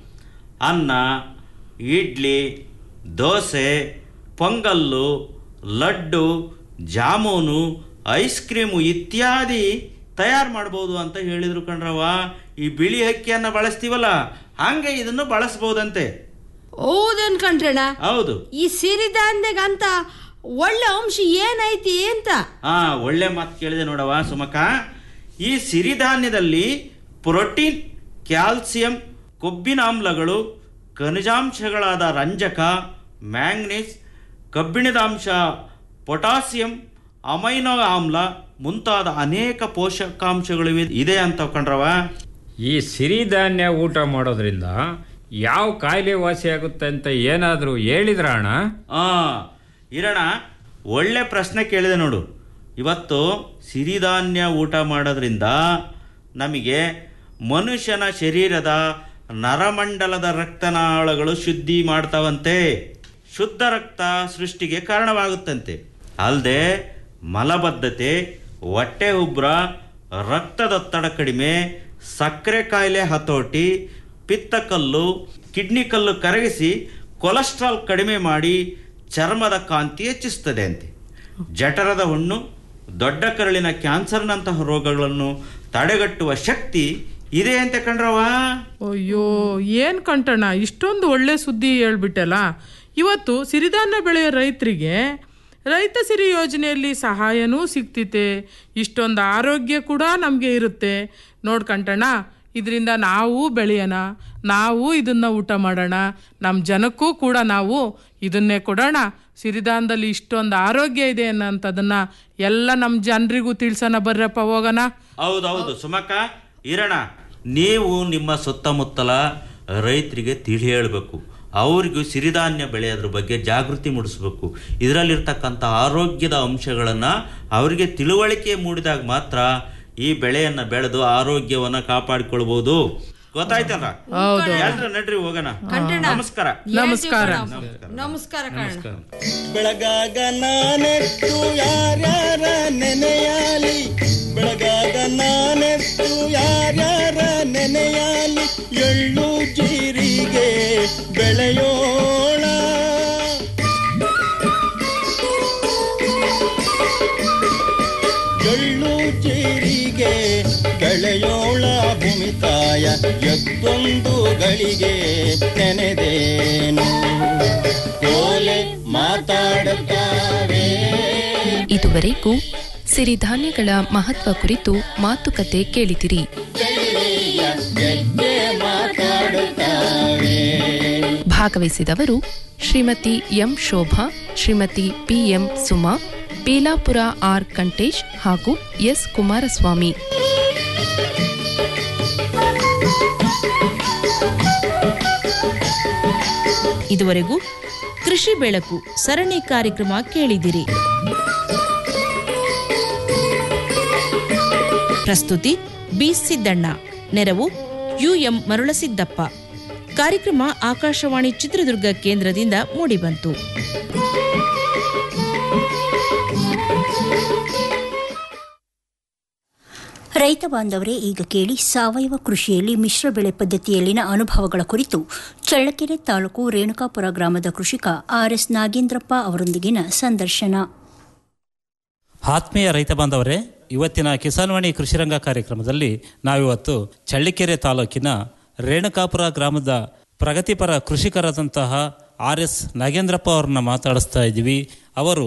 ಅನ್ನ ಇಡ್ಲಿ ದೋಸೆ ಪೊಂಗಲ್ಲು ಲಡ್ಡು ಜಾಮೂನು ಐಸ್ ಕ್ರೀಮು ಇತ್ಯಾದಿ ತಯಾರು ಮಾಡ್ಬೋದು ಅಂತ ಹೇಳಿದ್ರು ಕಣ್ರವ ಈ ಬಿಳಿ ಅಕ್ಕಿಯನ್ನು ಬಳಸ್ತೀವಲ್ಲ ಹಂಗೆ ಇದನ್ನು ಬಳಸ್ಬೋದಂತೆ ಹೌದೇನ್ ಕಂಡ್ರಣ್ಣ ಹೌದು ಈ ಸಿರಿಧಾನ್ಯದಾಗ ಅಂತ ಒಳ್ಳೆ ಅಂಶ ಏನೈತಿ ಅಂತ ಹಾ ಒಳ್ಳೆ ಮಾತು ಕೇಳಿದೆ ನೋಡವ ಸುಮಕ ಈ ಸಿರಿಧಾನ್ಯದಲ್ಲಿ ಪ್ರೋಟೀನ್ ಕ್ಯಾಲ್ಸಿಯಂ ಕೊಬ್ಬಿನಾಮ್ಲಗಳು ಖನಿಜಾಂಶಗಳಾದ ರಂಜಕ ಮ್ಯಾಂಗ್ನೀಸ್ ಕಬ್ಬಿಣದಾಂಶ ಪೊಟಾಸಿಯಂ ಅಮೈನೋ ಆಮ್ಲ ಮುಂತಾದ ಅನೇಕ ಪೋಷಕಾಂಶಗಳಿವೆ ಇದೆ ಅಂತ ಕಂಡ್ರವ ಈ ಸಿರಿಧಾನ್ಯ ಊಟ ಮಾಡೋದ್ರಿಂದ ಯಾವ ಕಾಯಿಲೆ ವಾಸಿಯಾಗುತ್ತೆ ಅಂತ ಏನಾದರೂ ಹೇಳಿದ್ರ ಅಣ್ಣ ಆ ಇರೋಣ ಒಳ್ಳೆ ಪ್ರಶ್ನೆ ಕೇಳಿದೆ ನೋಡು ಇವತ್ತು ಸಿರಿಧಾನ್ಯ ಊಟ ಮಾಡೋದ್ರಿಂದ ನಮಗೆ ಮನುಷ್ಯನ ಶರೀರದ ನರಮಂಡಲದ ರಕ್ತನಾಳಗಳು ಶುದ್ಧಿ ಮಾಡ್ತಾವಂತೆ ಶುದ್ಧ ರಕ್ತ ಸೃಷ್ಟಿಗೆ ಕಾರಣವಾಗುತ್ತಂತೆ ಅಲ್ಲದೆ ಮಲಬದ್ಧತೆ ಹೊಟ್ಟೆ ಉಬ್ರ ರಕ್ತದೊತ್ತಡ ಕಡಿಮೆ ಸಕ್ಕರೆ ಕಾಯಿಲೆ ಹತೋಟಿ ಪಿತ್ತಕಲ್ಲು ಕಿಡ್ನಿ ಕಲ್ಲು ಕರಗಿಸಿ ಕೊಲೆಸ್ಟ್ರಾಲ್ ಕಡಿಮೆ ಮಾಡಿ ಚರ್ಮದ ಕಾಂತಿ ಹೆಚ್ಚಿಸ್ತದೆ ಅಂತೆ ಜಠರದ ಹುಣ್ಣು ದೊಡ್ಡ ಕರಳಿನ ಕ್ಯಾನ್ಸರ್ನಂತಹ ರೋಗಗಳನ್ನು ತಡೆಗಟ್ಟುವ ಶಕ್ತಿ ಇದೆ ಅಂತ ಕಂಡ್ರವ ಅಯ್ಯೋ ಏನ್ ಕಂಟಣ್ಣ ಇಷ್ಟೊಂದು ಒಳ್ಳೆ ಸುದ್ದಿ ಹೇಳ್ಬಿಟ್ಟಲ್ಲ ಇವತ್ತು ಸಿರಿಧಾನ್ಯ ಬೆಳೆಯೋ ರೈತರಿಗೆ ರೈತ ಸಿರಿ ಯೋಜನೆಯಲ್ಲಿ ಸಹಾಯನೂ ಸಿಗ್ತಿತೆ ಇಷ್ಟೊಂದು ಆರೋಗ್ಯ ಕೂಡ ನಮಗೆ ಇರುತ್ತೆ ನೋಡ್ಕಂಟಣ್ಣ ಇದರಿಂದ ನಾವು ಬೆಳೆಯೋಣ ನಾವು ಇದನ್ನ ಊಟ ಮಾಡೋಣ ನಮ್ಮ ಜನಕ್ಕೂ ಕೂಡ ನಾವು ಇದನ್ನೇ ಕೊಡೋಣ ಸಿರಿಧಾನದಲ್ಲಿ ಇಷ್ಟೊಂದು ಆರೋಗ್ಯ ಇದೆ ಅನ್ನೋಂಥದ್ದನ್ನ ಎಲ್ಲ ನಮ್ಮ ಜನರಿಗೂ ತಿಳ್ಸೋಣ ಬರ್ರಪ್ಪ ಹೋಗೋಣ ಹೌದೌದು ಸುಮಕ ಇರೋಣ ನೀವು ನಿಮ್ಮ ಸುತ್ತಮುತ್ತಲ ರೈತರಿಗೆ ತಿಳಿ ಹೇಳಬೇಕು ಅವರಿಗೂ ಸಿರಿಧಾನ್ಯ ಬೆಳೆಯೋದ್ರ ಬಗ್ಗೆ ಜಾಗೃತಿ ಮೂಡಿಸ್ಬೇಕು ಇದರಲ್ಲಿರ್ತಕ್ಕಂಥ ಆರೋಗ್ಯದ ಅಂಶಗಳನ್ನು ಅವರಿಗೆ ತಿಳುವಳಿಕೆ ಮೂಡಿದಾಗ ಮಾತ್ರ ಈ ಬೆಳೆಯನ್ನು ಬೆಳೆದು ಆರೋಗ್ಯವನ್ನು ಕಾಪಾಡಿಕೊಳ್ಬೋದು ಗೊತ್ತಾಯ್ತಲ್ಲ ಹೌದು. ಎಲ್ರು ನಡ್ರಿ ಹೋಗೋಣ ಕಂಟಣ್ಣ. ನಮಸ್ಕಾರ ನಮಸ್ಕಾರ ನಮಸ್ಕಾರ ಕಣ ಬೆಳಗಾಗ ನಾನೆತ್ತು ಯಾರ್ಯಾರ ನೆನೆಯಾಲಿ ಬೆಳಗಾಗ ನಾನೆತ್ತು ಯಾರ್ಯಾರ ನೆನೆಯಾಲಿ ಎಳ್ಳು ಜೀರಿಗೆ ಬೆಳೆಯೋಣ ಎಳ್ಳು ಜೀರಿಗೆ ಬೆಳೆಯೋಳ ಭೂಮಿ ತಾಯ ಎತ್ತೊಂದು ಗಳಿಗೆ ನೆನೆದೇನು ಕೋಲೆ ಮಾತಾಡುತ್ತಾರೆ ಇದುವರೆಗೂ ಸಿರಿಧಾನ್ಯಗಳ ಮಹತ್ವ ಕುರಿತು ಮಾತುಕತೆ ಕೇಳಿದಿರಿ ಬೆಳ್ಳಿಯ ಗೆಜ್ಜೆ ಮಾತಾಡುತ್ತಾರೆ ಭಾಗವಹಿಸಿದವರು Shrimati M Shobha Shrimati PM Suma Belapura R Kantesh ಹಾಗೂ ಎಸ್ ಕುಮಾರಸ್ವಾಮಿ ಇದುವರೆಗೂ ಕೃಷಿ ಬೆಳಕು ಸರಣಿ ಕಾರ್ಯಕ್ರಮ ಕೇಳಿದಿರಿ ಪ್ರಸ್ತುತಿ ಬಿ ಸಿದ್ದಣ್ಣ ನೆರವು ಯುಎಂ ಮರುಳಸಿದ್ದಪ್ಪ ಕಾರ್ಯಕ್ರಮ ಆಕಾಶವಾಣಿ ಚಿತ್ರದುರ್ಗ ಕೇಂದ್ರದಿಂದ ಮೂಡಿಬಂತು ರೈತ ಬಾಂಧವರೇ ಈಗ ಕೇಳಿ ಸಾವಯವ ಕೃಷಿಯಲ್ಲಿ ಮಿಶ್ರ ಬೆಳೆ ಪದ್ಧತಿಯಲ್ಲಿನ ಅನುಭವಗಳ ಕುರಿತು ಚಳ್ಳಕೆರೆ ತಾಲೂಕು ರೇಣುಕಾಪುರ ಗ್ರಾಮದ ಕೃಷಿಕ ಆರ್ ಎಸ್ ನಾಗೇಂದ್ರಪ್ಪ ಅವರೊಂದಿಗಿನ ಸಂದರ್ಶನ ಆತ್ಮೀಯ ರೈತ ಬಾಂಧವರೇ ಇವತ್ತಿನ ಕಿಸಾನ್ವಾಣಿ ಕೃಷಿರಂಗ ಕಾರ್ಯಕ್ರಮದಲ್ಲಿ ನಾವಿವತ್ತು ಚಳ್ಳಿಕೆರೆ ತಾಲೂಕಿನ ರೇಣುಕಾಪುರ ಗ್ರಾಮದ ಪ್ರಗತಿಪರ ಕೃಷಿಕರಾದಂತಹ ಆರ್ ಎಸ್ ನಾಗೇಂದ್ರಪ್ಪ ಅವರನ್ನ ಮಾತಾಡಿಸ್ತಾ ಇದ್ದೀವಿ ಅವರು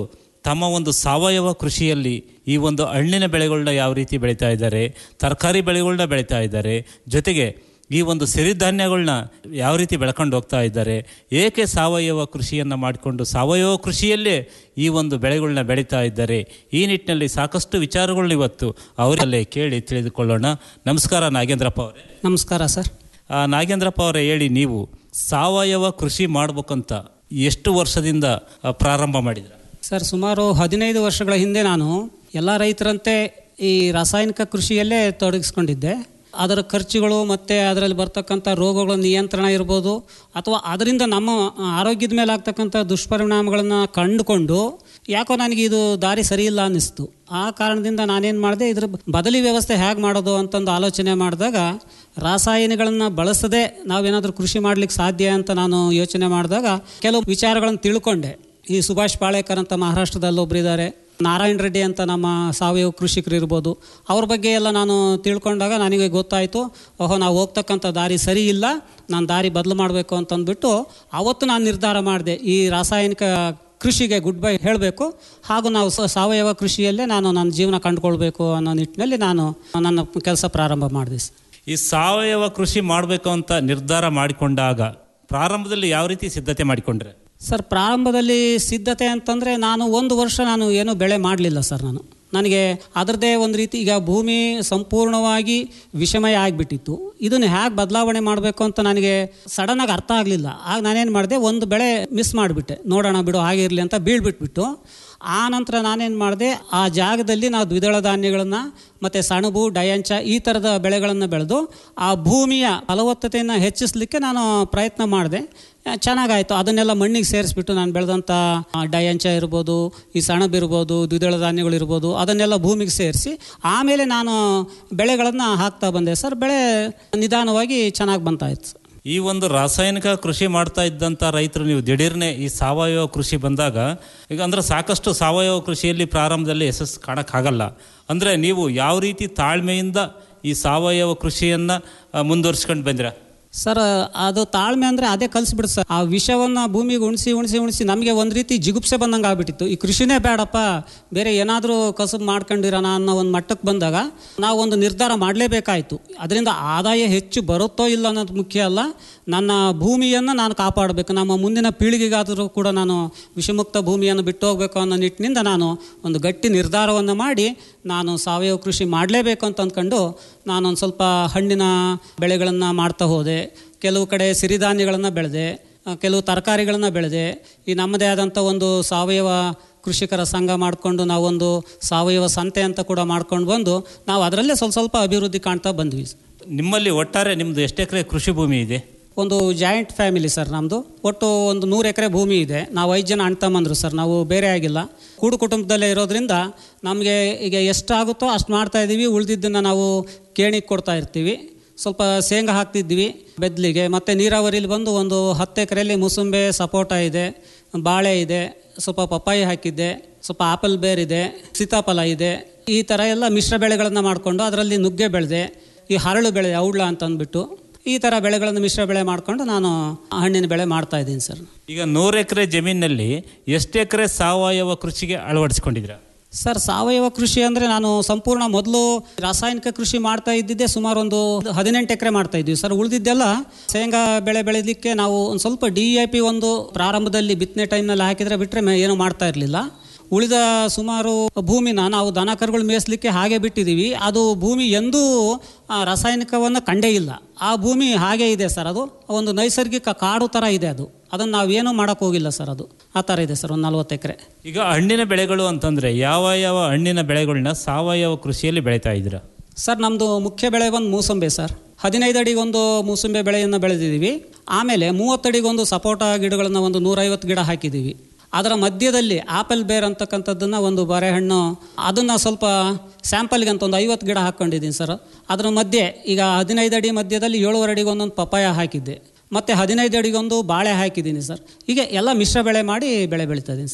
ತಮ್ಮ ಒಂದು ಸಾವಯವ ಕೃಷಿಯಲ್ಲಿ ಈ ಒಂದು ಹಣ್ಣಿನ ಬೆಳೆಗಳನ್ನ ಯಾವ ರೀತಿ ಬೆಳೀತಾ ಇದ್ದಾರೆ ತರಕಾರಿ ಬೆಳೆಗಳನ್ನ ಬೆಳೀತಾ ಇದ್ದಾರೆ ಜೊತೆಗೆ ಈ ಒಂದು ಸಿರಿಧಾನ್ಯಗಳನ್ನ ಯಾವ ರೀತಿ ಬೆಳ್ಕೊಂಡು ಹೋಗ್ತಾ ಇದ್ದಾರೆ ಏಕೆ ಸಾವಯವ ಕೃಷಿಯನ್ನು ಮಾಡಿಕೊಂಡು ಸಾವಯವ ಕೃಷಿಯಲ್ಲೇ ಈ ಒಂದು ಬೆಳೆಗಳನ್ನ ಬೆಳೀತಾ ಇದ್ದಾರೆ ಈ ನಿಟ್ಟಿನಲ್ಲಿ ಸಾಕಷ್ಟು ವಿಚಾರಗಳನ್ನ ಇವತ್ತು ಅವರಲ್ಲೇ ಕೇಳಿ ತಿಳಿದುಕೊಳ್ಳೋಣ ನಮಸ್ಕಾರ ನಾಗೇಂದ್ರಪ್ಪ ಅವರೇ ನಮಸ್ಕಾರ ಸರ್ ಆ, ನಾಗೇಂದ್ರಪ್ಪ ಅವರೇ ಹೇಳಿ ನೀವು ಸಾವಯವ ಕೃಷಿ ಮಾಡ್ಬೇಕಂತ ಎಷ್ಟು ವರ್ಷದಿಂದ ಆ, ಪ್ರಾರಂಭ ಮಾಡಿದ್ರ ಸರ್ ಸುಮಾರು ಹದಿನೈದು ವರ್ಷಗಳ ಹಿಂದೆ ನಾನು ಎಲ್ಲ ರೈತರಂತೆ ಈ ರಾಸಾಯನಿಕ ಕೃಷಿಯಲ್ಲೇ ತೊಡಗಿಸ್ಕೊಂಡಿದ್ದೆ ಅದರ ಖರ್ಚುಗಳು ಮತ್ತು ಅದರಲ್ಲಿ ಬರ್ತಕ್ಕಂಥ ರೋಗಗಳ ನಿಯಂತ್ರಣ ಇರ್ಬೋದು ಅಥವಾ ಅದರಿಂದ ನಮ್ಮ ಆರೋಗ್ಯದ ಮೇಲೆ ಆಗ್ತಕ್ಕಂಥ ದುಷ್ಪರಿಣಾಮಗಳನ್ನು ಕಂಡುಕೊಂಡು ಯಾಕೋ ನನಗೆ ಇದು ದಾರಿ ಸರಿ ಇಲ್ಲ ಅನ್ನಿಸ್ತು ಆ ಕಾರಣದಿಂದ ನಾನೇನು ಮಾಡಿದೆ ಇದ್ರ ಬದಲಿ ವ್ಯವಸ್ಥೆ ಹೇಗೆ ಮಾಡೋದು ಅಂತಂದು ಆಲೋಚನೆ ಮಾಡಿದಾಗ ರಾಸಾಯನಿಗಳನ್ನು ಬಳಸದೆ ನಾವೇನಾದರೂ ಕೃಷಿ ಮಾಡ್ಲಿಕ್ಕೆ ಸಾಧ್ಯ ಅಂತ ನಾನು ಯೋಚನೆ ಮಾಡಿದಾಗ ಕೆಲವು ವಿಚಾರಗಳನ್ನು ತಿಳ್ಕೊಂಡೆ ಈ ಸುಭಾಷ್ ಪಾಳೇಕರ್ ಅಂತ ಮಹಾರಾಷ್ಟ್ರದಲ್ಲಿ ಒಬ್ಬರಿದ್ದಾರೆ ನಾರಾಯಣ ರೆಡ್ಡಿ ಅಂತ ನಮ್ಮ ಸಾವಯವ ಕೃಷಿಕರು ಇರ್ಬೋದು ಅವ್ರ ಬಗ್ಗೆ ಎಲ್ಲ ನಾನು ತಿಳ್ಕೊಂಡಾಗ ನನಗೆ ಗೊತ್ತಾಯಿತು ಓಹೋ ನಾವು ಹೋಗ್ತಕ್ಕಂಥ ದಾರಿ ಸರಿ ಇಲ್ಲ ನಾನು ದಾರಿ ಬದಲು ಮಾಡಬೇಕು ಅಂತಂದ್ಬಿಟ್ಟು ಅವತ್ತು ನಾನು ನಿರ್ಧಾರ ಮಾಡಿದೆ ಈ ರಾಸಾಯನಿಕ ಕೃಷಿಗೆ ಗುಡ್ ಬೈ ಹೇಳಬೇಕು ಹಾಗೂ ನಾವು ಸ- ಸಾವಯವ ಕೃಷಿಯಲ್ಲೇ ನಾನು ನನ್ನ ಜೀವನ ಕಂಡುಕೊಳ್ಬೇಕು ಅನ್ನೋ ನಿಟ್ಟಿನಲ್ಲಿ ನಾನು ನನ್ನ ಕೆಲಸ ಪ್ರಾರಂಭ ಮಾಡಿದೆ ಸರ್. ಈ ಸಾವಯವ ಕೃಷಿ ಮಾಡಬೇಕು ಅಂತ ನಿರ್ಧಾರ ಮಾಡಿಕೊಂಡಾಗ ಪ್ರಾರಂಭದಲ್ಲಿ ಯಾವ ರೀತಿ ಸಿದ್ಧತೆ ಮಾಡಿಕೊಂಡ್ರೆ ಸರ್ ಪ್ರಾರಂಭದಲ್ಲಿ ಸಿದ್ಧತೆ ಅಂತಂದರೆ ನಾನು ಒಂದು ವರ್ಷ ನಾನು ಏನೂ ಬೆಳೆ ಮಾಡಲಿಲ್ಲ ಸರ್ ನಾನು ನನಗೆ ಅದರದ್ದೇ ಒಂದು ರೀತಿ ಈಗ ಭೂಮಿ ಸಂಪೂರ್ಣವಾಗಿ ವಿಷಮಯ ಆಗಿಬಿಟ್ಟಿತ್ತು ಇದನ್ನು ಹೇಗೆ ಬದಲಾವಣೆ ಮಾಡಬೇಕು ಅಂತ ನನಗೆ ಸಡನ್ನಾಗಿ ಅರ್ಥ ಆಗಲಿಲ್ಲ ಆಗ ನಾನೇನು ಮಾಡಿದೆ ಒಂದು ಬೆಳೆ ಮಿಸ್ ಮಾಡಿಬಿಟ್ಟೆ ನೋಡೋಣ ಬಿಡು ಹಾಗೆ ಇರಲಿ ಅಂತ ಬೀಳ್ಬಿಟ್ಬಿಟ್ಟು ಆ ನಂತರ ನಾನೇನು ಮಾಡಿದೆ ಆ ಜಾಗದಲ್ಲಿ ನಾವು ದ್ವಿದಳ ಧಾನ್ಯಗಳನ್ನು ಮತ್ತು ಸಣಬು ಡಯಾಂಚ ಈ ಥರದ ಬೆಳೆಗಳನ್ನು ಬೆಳೆದು ಆ ಭೂಮಿಯ ಫಲವತ್ತತೆಯನ್ನು ಹೆಚ್ಚಿಸಲಿಕ್ಕೆ ನಾನು ಪ್ರಯತ್ನ ಮಾಡಿದೆ ಆ, ಚೆನ್ನಾಗಾಯಿತು ಅದನ್ನೆಲ್ಲ ಮಣ್ಣಿಗೆ ಸೇರಿಸ್ಬಿಟ್ಟು ನಾನು ಬೆಳೆದಂಥ ಡಯಾಂಚ ಇರ್ಬೋದು ಈ ಸಣಬು ಇರ್ಬೋದು ದ್ವಿದಳ ಧಾನ್ಯಗಳು ಇರ್ಬೋದು ಅದನ್ನೆಲ್ಲ ಭೂಮಿಗೆ ಸೇರಿಸಿ ಆಮೇಲೆ ನಾನು ಬೆಳೆಗಳನ್ನು ಹಾಕ್ತಾ ಬಂದೆ ಸರ್ ಬೆಳೆ ನಿಧಾನವಾಗಿ ಚೆನ್ನಾಗಿ ಬಂತಾಯಿತು ಈ ಒಂದು ರಾಸಾಯನಿಕ ಕೃಷಿ ಮಾಡ್ತಾ ಇದ್ದಂಥ ರೈತರು ನೀವು ದಿಢೀರ್ನೆ ಈ ಸಾವಯವ ಕೃಷಿ ಬಂದಾಗ ಈಗ ಅಂದ್ರೆ ಸಾಕಷ್ಟು ಸಾವಯವ ಕೃಷಿಯಲ್ಲಿ ಪ್ರಾರಂಭದಲ್ಲಿ ಯಶಸ್ಸು ಕಾಣಕ್ಕಾಗಲ್ಲ ಅಂದರೆ ನೀವು ಯಾವ ರೀತಿ ತಾಳ್ಮೆಯಿಂದ ಈ ಸಾವಯವ ಕೃಷಿಯನ್ನು ಮುಂದುವರ್ಸ್ಕೊಂಡು ಬಂದಿರ ಸರ್ ಅದು ತಾಳ್ಮೆ ಅಂದರೆ ಅದೇ ಕಲಿಸ್ಬಿಡುತ್ತೆ ಸರ್ ಆ ವಿಷವನ್ನು ಭೂಮಿಗೆ ಉಣಿಸಿ ಉಣಿಸಿ ಉಣಿಸಿ ನಮಗೆ ಒಂದು ರೀತಿ ಜಿಗುಪ್ಸೆ ಬಂದಂಗೆ ಆಗ್ಬಿಟ್ಟಿತ್ತು ಈ ಕೃಷಿನೇ ಬೇಡಪ್ಪ ಬೇರೆ ಏನಾದರೂ ಕಸಬು ಮಾಡ್ಕೊಂಡಿರೋಣ ಅನ್ನೋ ಒಂದು ಮಟ್ಟಕ್ಕೆ ಬಂದಾಗ ನಾವು ಒಂದು ನಿರ್ಧಾರ ಮಾಡಲೇಬೇಕಾಯಿತು ಅದರಿಂದ ಆದಾಯ ಹೆಚ್ಚು ಬರುತ್ತೋ ಇಲ್ಲ ಅನ್ನೋದು ಮುಖ್ಯ ಅಲ್ಲ ನನ್ನ ಭೂಮಿಯನ್ನು ನಾನು ಕಾಪಾಡಬೇಕು ನಮ್ಮ ಮುಂದಿನ ಪೀಳಿಗೆಗಾದರೂ ಕೂಡ ನಾನು ವಿಷಮುಕ್ತ ಭೂಮಿಯನ್ನು ಬಿಟ್ಟು ಹೋಗಬೇಕು ಅನ್ನೋ ನಿಟ್ಟಿನಿಂದ ನಾನು ಒಂದು ಗಟ್ಟಿ ನಿರ್ಧಾರವನ್ನು ಮಾಡಿ ನಾನು ಸಾವಯವ ಕೃಷಿ ಮಾಡಲೇಬೇಕು ಅಂತ ಅಂದ್ಕೊಂಡು ನಾನೊಂದು ಸ್ವಲ್ಪ ಹಣ್ಣಿನ ಬೆಳೆಗಳನ್ನು ಮಾಡ್ತಾ ಹೋದೆ ಕೆಲವು ಕಡೆ ಸಿರಿಧಾನ್ಯಗಳನ್ನು ಬೆಳೆದೆ ಆ, ಕೆಲವು ತರಕಾರಿಗಳನ್ನು ಬೆಳೆದೆ ಈ ನಮ್ಮದೇ ಆದಂಥ ಒಂದು ಸಾವಯವ ಕೃಷಿಕರ ಸಂಘ ಮಾಡಿಕೊಂಡು ನಾವೊಂದು ಸಾವಯವ ಸಂತೆ ಅಂತ ಕೂಡ ಮಾಡ್ಕೊಂಡು ಬಂದು ನಾವು ಅದರಲ್ಲೇ ಸ್ವಲ್ಪ ಸ್ವಲ್ಪ ಅಭಿವೃದ್ಧಿ ಕಾಣ್ತಾ ಬಂದ್ವಿ ನಿಮ್ಮಲ್ಲಿ ಒಟ್ಟಾರೆ ನಿಮ್ಮದು ಎಷ್ಟು ಎಕರೆ ಕೃಷಿ ಭೂಮಿ ಇದೆ ಒಂದು ಜಾಯಿಂಟ್ ಫ್ಯಾಮಿಲಿ ಸರ್ ನಮ್ಮದು ಒಟ್ಟು ಒಂದು ನೂರು ಎಕರೆ ಭೂಮಿ ಇದೆ ನಾವು ಐದು ಜನ ಅಣ್ಣ ತಮ್ಮಂದ್ರು ಸರ್ ನಾವು ಬೇರೆ ಆಗಿಲ್ಲ ಕೂಡು ಕುಟುಂಬದಲ್ಲೇ ಇರೋದ್ರಿಂದ ನಮಗೆ ಈಗ ಎಷ್ಟಾಗುತ್ತೋ ಅಷ್ಟು ಮಾಡ್ತಾ ಇದ್ದೀವಿ ಉಳಿದಿದ್ದನ್ನು ನಾವು ಕೇಣಿಗೆ ಕೊಡ್ತಾ ಇರ್ತೀವಿ ಸ್ವಲ್ಪ ಶೇಂಗಾ ಹಾಕ್ತಿದ್ವಿ ಬೆದ್ಲಿಗೆ ಮತ್ತು ನೀರಾವರಿಲಿ ಬಂದು ಒಂದು ಹತ್ತು ಎಕರೆಯಲ್ಲಿ ಮುಸುಂಬೆ ಸಪೋಟ ಇದೆ ಬಾಳೆ ಇದೆ ಸ್ವಲ್ಪ ಪಪ್ಪಾಯಿ ಹಾಕಿದ್ದೆ ಸ್ವಲ್ಪ ಆಪಲ್ ಬೇರ್ ಇದೆ ಸೀತಾಫಲ ಇದೆ ಈ ಥರ ಎಲ್ಲ ಮಿಶ್ರ ಬೆಳೆಗಳನ್ನು ಮಾಡಿಕೊಂಡು ಅದರಲ್ಲಿ ನುಗ್ಗೆ ಬೆಳೆದೆ ಈ ಹರಳು ಬೆಳೆ ಔಡ್ಲ ಅಂತ ಅಂದ್ಬಿಟ್ಟು ಈ ಥರ ಬೆಳೆಗಳನ್ನು ಮಿಶ್ರ ಬೆಳೆ ಮಾಡಿಕೊಂಡು ನಾನು ಹಣ್ಣಿನ ಬೆಳೆ ಮಾಡ್ತಾ ಇದ್ದೀನಿ ಸರ್ ಈಗ ನೂರು ಎಕರೆ ಜಮೀನಿನಲ್ಲಿ ಎಷ್ಟು ಎಕರೆ ಸಾವಯವ ಕೃಷಿಗೆ ಅಳವಡಿಸ್ಕೊಂಡಿದ್ದೀರಾ ಸರ್ ಸಾವಯವ ಕೃಷಿ ಅಂದರೆ ನಾನು ಸಂಪೂರ್ಣ ಮೊದಲು ರಾಸಾಯನಿಕ ಕೃಷಿ ಮಾಡ್ತಾ ಇದ್ದಿದ್ದೆ ಸುಮಾರು ಒಂದು ಹದಿನೆಂಟು ಎಕರೆ ಮಾಡ್ತಾ ಇದ್ವಿ ಸರ್ ಉಳಿದಿದ್ದೆಲ್ಲ ಶೇಂಗಾ ಬೆಳೆ ಬೆಳೆಯಲಿಕ್ಕೆ ನಾವು ಒಂದು ಸ್ವಲ್ಪ ಡಿ ಎ ಪಿ ಒಂದು ಪ್ರಾರಂಭದಲ್ಲಿ ಬಿತ್ತನೆ ಟೈಮ್ನಲ್ಲಿ ಹಾಕಿದರೆ ಬಿಟ್ಟರೆ ಏನೂ ಮಾಡ್ತಾ ಇರಲಿಲ್ಲ ಉಳಿದ ಸುಮಾರು ಭೂಮಿನ ನಾವು ದನ ಕರುಗಳು ಮೇಯಿಸ್ಲಿಕ್ಕೆ ಹಾಗೆ ಬಿಟ್ಟಿದ್ದೀವಿ ಅದು ಭೂಮಿ ಎಂದೂ ಆ, ರಾಸಾಯನಿಕವನ್ನು ಕಂಡೇ ಇಲ್ಲ ಆ ಭೂಮಿ ಹಾಗೆ ಇದೆ ಸರ್ ಅದು ಒಂದು ನೈಸರ್ಗಿಕ ಕಾಡು ಥರ ಇದೆ ಅದು ಅದನ್ನು ನಾವೇನೂ ಮಾಡೋಕ್ಕೆ ಹೋಗಿಲ್ಲ ಸರ್ ಅದು ಆ ಥರ ಇದೆ ಸರ್ ಒಂದು ನಲ್ವತ್ತು ಎಕರೆ ಈಗ ಹಣ್ಣಿನ ಬೆಳೆಗಳು ಅಂತಂದ್ರೆ ಯಾವ ಯಾವ ಹಣ್ಣಿನ ಬೆಳೆಗಳನ್ನ ಸಾವಯವ ಕೃಷಿಯಲ್ಲಿ ಬೆಳೀತಾ ಇದ್ದೀರಾ ಸರ್ ನಮ್ಮದು ಮುಖ್ಯ ಬೆಳೆ ಬಂದು ಮೂಸಂಬೆ ಸರ್ ಹದಿನೈದು ಅಡಿಗೊಂದು ಮೂಸಂಬೆ ಬೆಳೆಯನ್ನು ಬೆಳೆದಿದ್ದೀವಿ ಆಮೇಲೆ ಮೂವತ್ತಡಿಗೊಂದು ಸಪೋಟ ಗಿಡಗಳನ್ನು ಒಂದು ನೂರೈವತ್ತು ಗಿಡ ಹಾಕಿದ್ದೀವಿ ಅದರ ಮಧ್ಯದಲ್ಲಿ ಆಪಲ್ ಬೇರ್ ಅಂತಕ್ಕಂಥದ್ದನ್ನು ಒಂದು ಬಾರೆಹಣ್ಣು ಅದನ್ನು ಸ್ವಲ್ಪ ಸ್ಯಾಂಪಲ್ಗೆ ಅಂತ ಒಂದು ಐವತ್ತು ಗಿಡ ಹಾಕ್ಕೊಂಡಿದ್ದೀನಿ ಸರ್ ಅದರ ಮಧ್ಯೆ ಈಗ ಹದಿನೈದು ಅಡಿ ಮಧ್ಯದಲ್ಲಿ ಏಳುವರೆ ಅಡಿಗೆ ಒಂದೊಂದು ಪಪಾಯ ಹಾಕಿದ್ದೆ ಮತ್ತು ಹದಿನೈದು ಅಡಿಗೊಂದು ಬಾಳೆ ಹಾಕಿದ್ದೀನಿ ಸರ್ ಹೀಗೆ ಎಲ್ಲ ಮಿಶ್ರ ಬೆಳೆ ಮಾಡಿ ಬೆಳೆ ಬೆಳೀತಾ ಇದ್ದೀನಿ ಸರ್